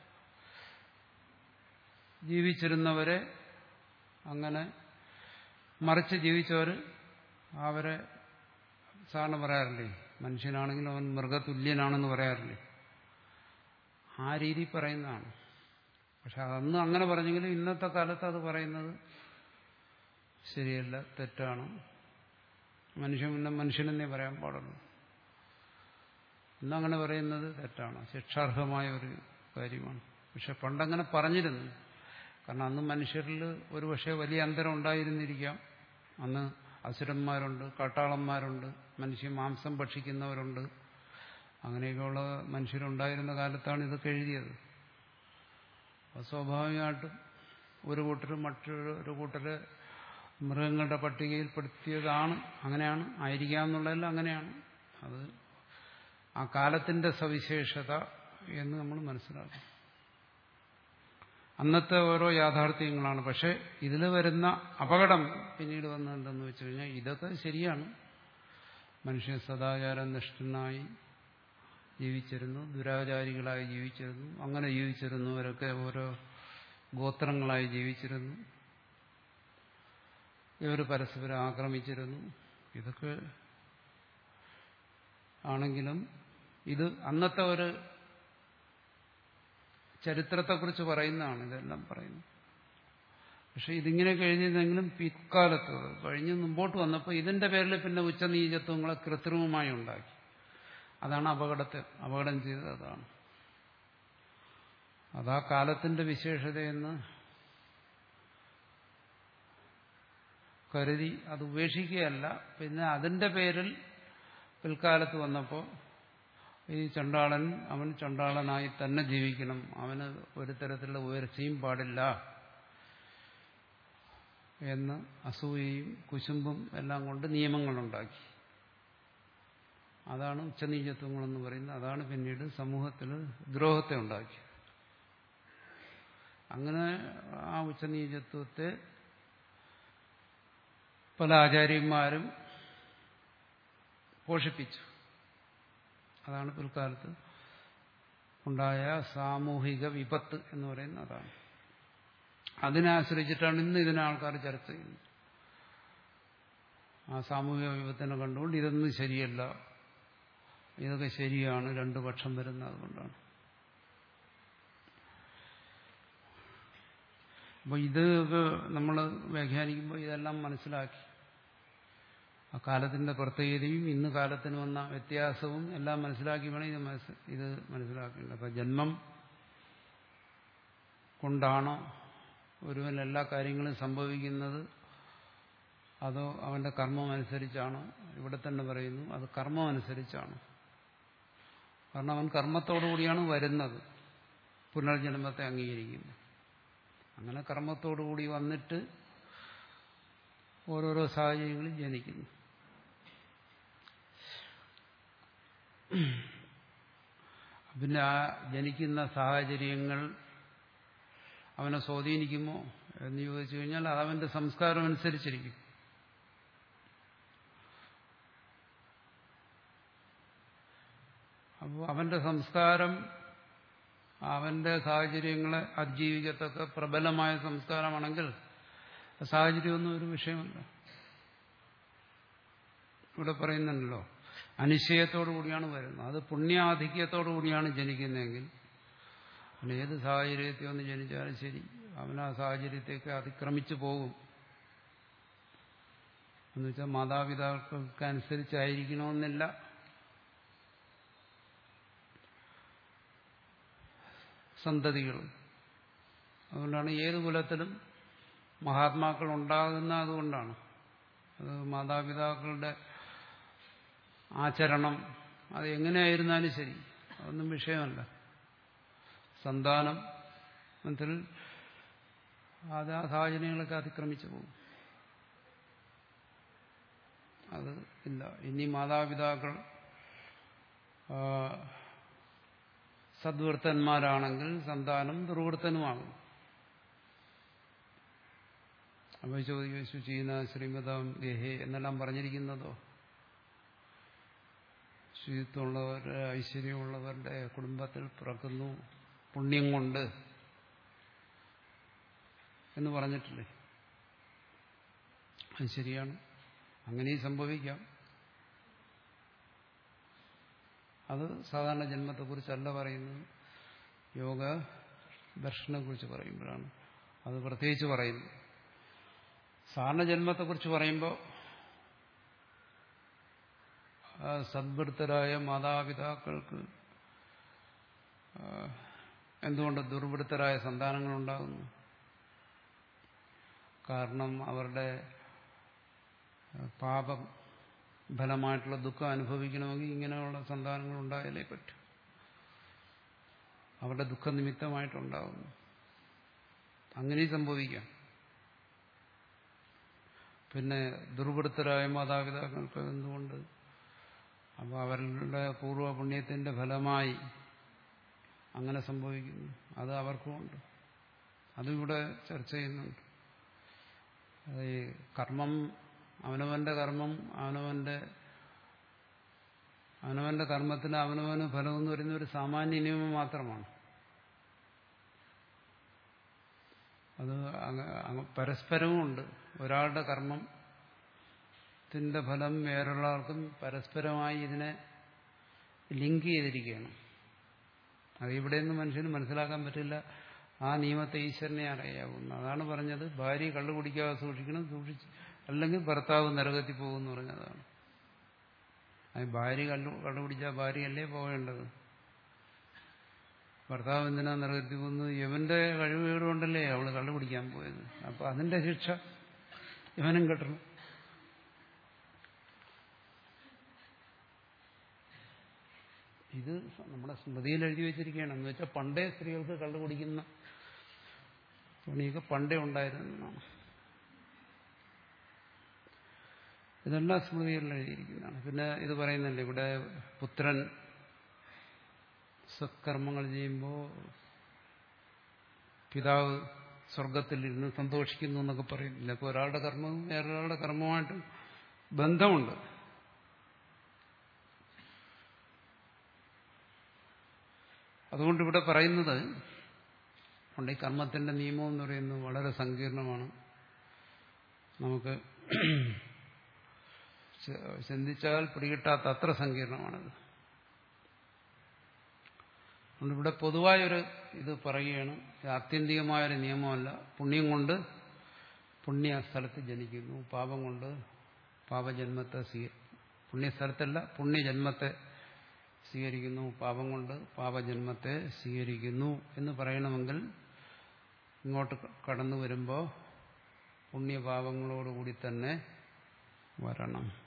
ജീവിച്ചിരുന്നവരെ അങ്ങനെ മറിച്ച് ജീവിച്ചവർ അവരെ സാറിന് പറയാറില്ലേ മനുഷ്യനാണെങ്കിലും അവൻ മൃഗതുല്യനാണെന്ന് പറയാറില്ലേ ആ രീതി പറയുന്നതാണ് പക്ഷെ അന്ന് അങ്ങനെ പറഞ്ഞെങ്കിലും ഇന്നത്തെ കാലത്ത് അത് പറയുന്നത് ശരിയല്ല തെറ്റാണ് മനുഷ്യൻ പിന്നെ മനുഷ്യനെന്നേ പറയാൻ പാടുള്ളൂ ഇന്നങ്ങനെ പറയുന്നത് തെറ്റാണ് ശിക്ഷാർഹമായ ഒരു കാര്യമാണ് പക്ഷെ പണ്ടങ്ങനെ പറഞ്ഞിരുന്നു കാരണം അന്ന് മനുഷ്യരിൽ ഒരു പക്ഷേ വലിയ അന്തരം ഉണ്ടായിരുന്നിരിക്കാം അന്ന് അസുരന്മാരുണ്ട് കാട്ടാളന്മാരുണ്ട് മനുഷ്യ മാംസം ഭക്ഷിക്കുന്നവരുണ്ട് അങ്ങനെയൊക്കെയുള്ള മനുഷ്യരുണ്ടായിരുന്ന കാലത്താണ് ഇതൊക്കെ എഴുതിയത് അപ്പോൾ സ്വാഭാവികമായിട്ടും ഒരു കൂട്ടർ മറ്റൊരു കൂട്ടര് മൃഗങ്ങളുടെ പട്ടികയിൽപ്പെടുത്തിയതാണ് അങ്ങനെയാണ് ആയിരിക്കാമെന്നുള്ളതെല്ലാം അങ്ങനെയാണ് അത് ആ കാലത്തിന്റെ സവിശേഷത എന്ന് നമ്മൾ മനസ്സിലാക്കും അന്നത്തെ ഓരോ യാഥാർത്ഥ്യങ്ങളാണ് പക്ഷെ ഇതിൽ വരുന്ന അപകടം പിന്നീട് വന്നത് എന്തെന്ന് വെച്ച് കഴിഞ്ഞാൽ ഇതൊക്കെ ശരിയാണ് മനുഷ്യൻ സദാചാരനിഷ്ഠനായി ജീവിച്ചിരുന്നു ദുരാചാരികളായി ജീവിച്ചിരുന്നു അങ്ങനെ ജീവിച്ചിരുന്നവരൊക്കെ ഓരോ ഗോത്രങ്ങളായി ജീവിച്ചിരുന്നു ഇവർ പരസ്പരം ആക്രമിച്ചിരുന്നു ഇതൊക്കെ ആണെങ്കിലും ഇത് അന്നത്തെ ഒരു ചരിത്രത്തെക്കുറിച്ച് പറയുന്നതാണ് ഇതെല്ലാം പറയുന്നത് പക്ഷെ ഇതിങ്ങനെയൊക്കെ എഴുതിയതെങ്കിലും പിൽക്കാലത്ത് കഴിഞ്ഞ് മുമ്പോട്ട് വന്നപ്പോൾ ഇതിന്റെ പേരിൽ പിന്നെ ഉച്ചനീചത്വങ്ങളെ കൃത്രിമമായി ഉണ്ടാക്കി അതാണ് അപകടത്തെ അപകടം ചെയ്തത് അതാണ് അതാ കാലത്തിന്റെ വിശേഷതയെന്ന് കരുതി അത് ഉപേക്ഷിക്കുകയല്ല പിന്നെ അതിന്റെ പേരിൽ പിൽക്കാലത്ത് വന്നപ്പോൾ ഈ ചണ്ടാളൻ അവൻ ചണ്ടാളനായി തന്നെ ജീവിക്കണം അവന് ഒരു തരത്തിലുള്ള ഉയർച്ചയും പാടില്ല എന്ന് അസൂയയും കുശുമ്പും എല്ലാം കൊണ്ട് നിയമങ്ങളുണ്ടാക്കി അതാണ് ഉച്ചനീചത്വങ്ങളെന്ന് പറയുന്നത് അതാണ് പിന്നീട് സമൂഹത്തിൽ ദ്രോഹത്തെ ഉണ്ടാക്കി അങ്ങനെ ആ ഉച്ചനീചത്വത്തെ പല ആചാര്യന്മാരും പോഷിപ്പിച്ചു അതാണ് പിൽക്കാലത്ത് ഉണ്ടായ സാമൂഹിക വിപത്ത് എന്ന് പറയുന്ന അതാണ് അതിനെ ആശ്രയിച്ചിട്ടാണ് ഇന്ന് ഇതിനെ ആൾക്കാർ ചർച്ച ചെയ്യുന്നത് ആ സാമൂഹിക വിപത്തിനെ കണ്ടുകൊണ്ട് ഇതൊന്നും ശരിയല്ല ഇതൊക്കെ ശരിയാണ് രണ്ടു പക്ഷം വരുന്നത് അതുകൊണ്ടാണ് അപ്പോൾ ഇത് നമ്മൾ വ്യാഖ്യാനിക്കുമ്പോൾ ഇതെല്ലാം മനസ്സിലാക്കി ആ കാലത്തിന്റെ പ്രത്യേകതയും ഇന്ന് കാലത്തിന് വന്ന വ്യത്യാസവും എല്ലാം മനസ്സിലാക്കി വേണം ഇത് മനസ്സ് ഇത് മനസ്സിലാക്കേണ്ടത് അപ്പം ജന്മം കൊണ്ടാണോ ഒരുവൻ എല്ലാ കാര്യങ്ങളും സംഭവിക്കുന്നത് അതോ അവന്റെ കർമ്മം അനുസരിച്ചാണോ ഇവിടെ തന്നെ പറയുന്നു അത് കർമ്മം അനുസരിച്ചാണ് കാരണം അവൻ കർമ്മത്തോടുകൂടിയാണ് വരുന്നത് പുനർജന്മത്തെ അംഗീകരിക്കുന്നത് അങ്ങനെ കർമ്മത്തോടുകൂടി വന്നിട്ട് ഓരോരോ സാഹചര്യങ്ങളിൽ ജനിക്കുന്നു പിന്നെ ആ ജനിക്കുന്ന സാഹചര്യങ്ങൾ അവനെ സ്വാധീനിക്കുമോ എന്ന് ചോദിച്ചു കഴിഞ്ഞാൽ അത് അവന്റെ സംസ്കാരം അനുസരിച്ചിരിക്കും അപ്പോൾ അവന്റെ സംസ്കാരം അവന്റെ സാഹചര്യങ്ങളെ അതിജീവിക്കത്തക്ക പ്രബലമായ സംസ്കാരമാണെങ്കിൽ സാഹചര്യമൊന്നും ഒരു വിഷയമല്ല ഇവിടെ പറയുന്നുണ്ടല്ലോ അനിശ്ചയത്തോടു കൂടിയാണ് വരുന്നത് അത് പുണ്യാധിക്യത്തോടു കൂടിയാണ് ജനിക്കുന്നതെങ്കിൽ അവൻ ഏത് സാഹചര്യത്തിൽ ഒന്ന് ജനിച്ചാലും ശരി അവൻ ആ സാഹചര്യത്തേക്ക് അതിക്രമിച്ചു പോകും എന്നുവെച്ചാൽ മാതാപിതാക്കൾക്ക് അനുസരിച്ചായിരിക്കണമെന്നില്ല സന്തതികൾ അതുകൊണ്ടാണ് ഏത് കുലത്തിലും മഹാത്മാക്കൾ ഉണ്ടാകുന്ന അതുകൊണ്ടാണ് അത് മാതാപിതാക്കളുടെ ആചരണം അത് എങ്ങനെയായിരുന്നാലും ശരി അതൊന്നും വിഷയമല്ല സന്താനം മനസ്സിൽ അത് ആ സാഹചര്യങ്ങളൊക്കെ അതിക്രമിച്ചു പോകും അത് ഇല്ല ഇനി മാതാപിതാക്കൾ സദ്വൃത്തന്മാരാണെങ്കിൽ സന്താനം ദുർവൃത്തനുമാകും അപ്പൊ ചോദിക്കും ശുചീന ശ്രീമതം ഗേഹേ എന്നെല്ലാം പറഞ്ഞിരിക്കുന്നതോ ശുചിത്വമുള്ളവരുടെ ഐശ്വര്യമുള്ളവരുടെ കുടുംബത്തിൽ പിറക്കുന്നു പുണ്യം കൊണ്ട് എന്ന് പറഞ്ഞിട്ടില്ലേ അത് ശരിയാണ് അങ്ങനെയും സംഭവിക്കാം അത് സാധാരണ ജന്മത്തെക്കുറിച്ചല്ല പറയുന്നത് യോഗ ദർശനത്തെക്കുറിച്ച് പറയുമ്പോഴാണ് അത് പ്രത്യേകിച്ച് പറയുന്നു സാധാരണ ജന്മത്തെക്കുറിച്ച് പറയുമ്പോൾ സദ്വൃത്തരായ മാതാപിതാക്കൾക്ക് എന്തുകൊണ്ട് ദുർവൃത്തരായ സന്താനങ്ങളുണ്ടാകുന്നു കാരണം അവരുടെ പാപം ഫലമായിട്ടുള്ള ദുഃഖം അനുഭവിക്കണമെങ്കിൽ ഇങ്ങനെയുള്ള സന്താനങ്ങൾ ഉണ്ടായാലേ പറ്റൂ അവരുടെ ദുഃഖനിമിത്തമായിട്ടുണ്ടാകുന്നു അങ്ങനെ സംഭവിക്കാം പിന്നെ ദുർവൃത്തരായ മാതാപിതാക്കൾക്ക് എന്തുകൊണ്ട് അപ്പോൾ അവരുടെ പൂർവ്വ പുണ്യത്തിന്റെ ഫലമായി അങ്ങനെ സംഭവിക്കുന്നു അത് അവർക്കുമുണ്ട് അതിവിടെ ചർച്ച ചെയ്യുന്നുണ്ട് അത് ഈ കർമ്മം അവനവന്റെ കർമ്മം അവനവന്റെ അവനവന്റെ കർമ്മത്തിന് അവനവന് ഫലം എന്ന് പറയുന്ന ഒരു സാമാന്യ നിയമം മാത്രമാണ് അത് അങ്ങ- അങ്ങ് പരസ്പരവുമുണ്ട് ഒരാളുടെ കർമ്മത്തിന്റെ ഫലം വേറൊരാൾക്കും പരസ്പരമായി ഇതിനെ ലിങ്ക് ചെയ്തിരിക്കുകയാണ് അത് ഇവിടെയൊന്നും മനുഷ്യന് മനസ്സിലാക്കാൻ പറ്റില്ല ആ നിയമത്തെ ഈശ്വരനെ അറിയാവുന്നു അതാണ് പറഞ്ഞത് ഭാര്യ കള്ളു കുടിക്കാതെ സൂക്ഷിക്കണം സൂക്ഷിച്ച് അല്ലെങ്കിൽ ഭർത്താവ് നരകത്തിൽ പോകുമെന്ന് പറഞ്ഞതാണ് അത് ഭാര്യ കള്ളു കള്ളു കുടിച്ചാൽ ഭാര്യയല്ലേ പോകേണ്ടത് ഭർത്താവ് എന്തിനാ നരകത്തിൽ പോകുന്നത് ഇവന്റെ കഴിവുകേട് കൊണ്ടല്ലേ അവള് കള്ളു കുടിക്കാൻ പോയത് അപ്പൊ അതിന്റെ ശിക്ഷ ഇവനും കിട്ടണം ഇത് നമ്മുടെ സ്മൃതിയിൽ എഴുതി വെച്ചിരിക്കുകയാണ് എന്ന് വെച്ചാൽ പണ്ടേ സ്ത്രീകൾക്ക് കള്ളു കുടിക്കുന്ന പണിയൊക്കെ പണ്ടേ ഉണ്ടായിരുന്നതാണ് ഇതെല്ലാം സ്മൃതികളിൽ എഴുതിയിരിക്കുന്നതാണ് പിന്നെ ഇത് പറയുന്നുണ്ട് ഇവിടെ പുത്രൻ സത്കർമ്മങ്ങൾ ചെയ്യുമ്പോൾ പിതാവ് സ്വർഗത്തിലിരുന്ന് സന്തോഷിക്കുന്നു എന്നൊക്കെ പറയും ഇല്ലപ്പോൾ ഒരാളുടെ കർമ്മവും വേറൊരാളുടെ കർമ്മവുമായിട്ട് ബന്ധമുണ്ട് അതുകൊണ്ട് ഇവിടെ പറയുന്നത് ഉണ്ട് ഈ കർമ്മത്തിന്റെ നിയമം എന്ന് പറയുന്നത് വളരെ സങ്കീർണമാണ് നമുക്ക് ച- ചിന്തിച്ചാൽ പിടികിട്ടാത്ത അത്ര സങ്കീർണമാണത് അതുകൊണ്ട് ഇവിടെ പൊതുവായൊരു ഇത് പറയുകയാണ് ഇത് ആത്യന്തികമായൊരു നിയമമല്ല പുണ്യം കൊണ്ട് പുണ്യ സ്ഥലത്ത് ജനിക്കുന്നു പാപം കൊണ്ട് പാപജന്മത്തെ സ്വീ പുണ്യസ്ഥലത്തല്ല പുണ്യജന്മത്തെ സ്വീകരിക്കുന്നു പാപം കൊണ്ട് പാപജന്മത്തെ സ്വീകരിക്കുന്നു എന്ന് പറയണമെങ്കിൽ ഇങ്ങോട്ട് കടന്നു വരുമ്പോൾ പുണ്യപാപങ്ങളോടുകൂടി തന്നെ വരണം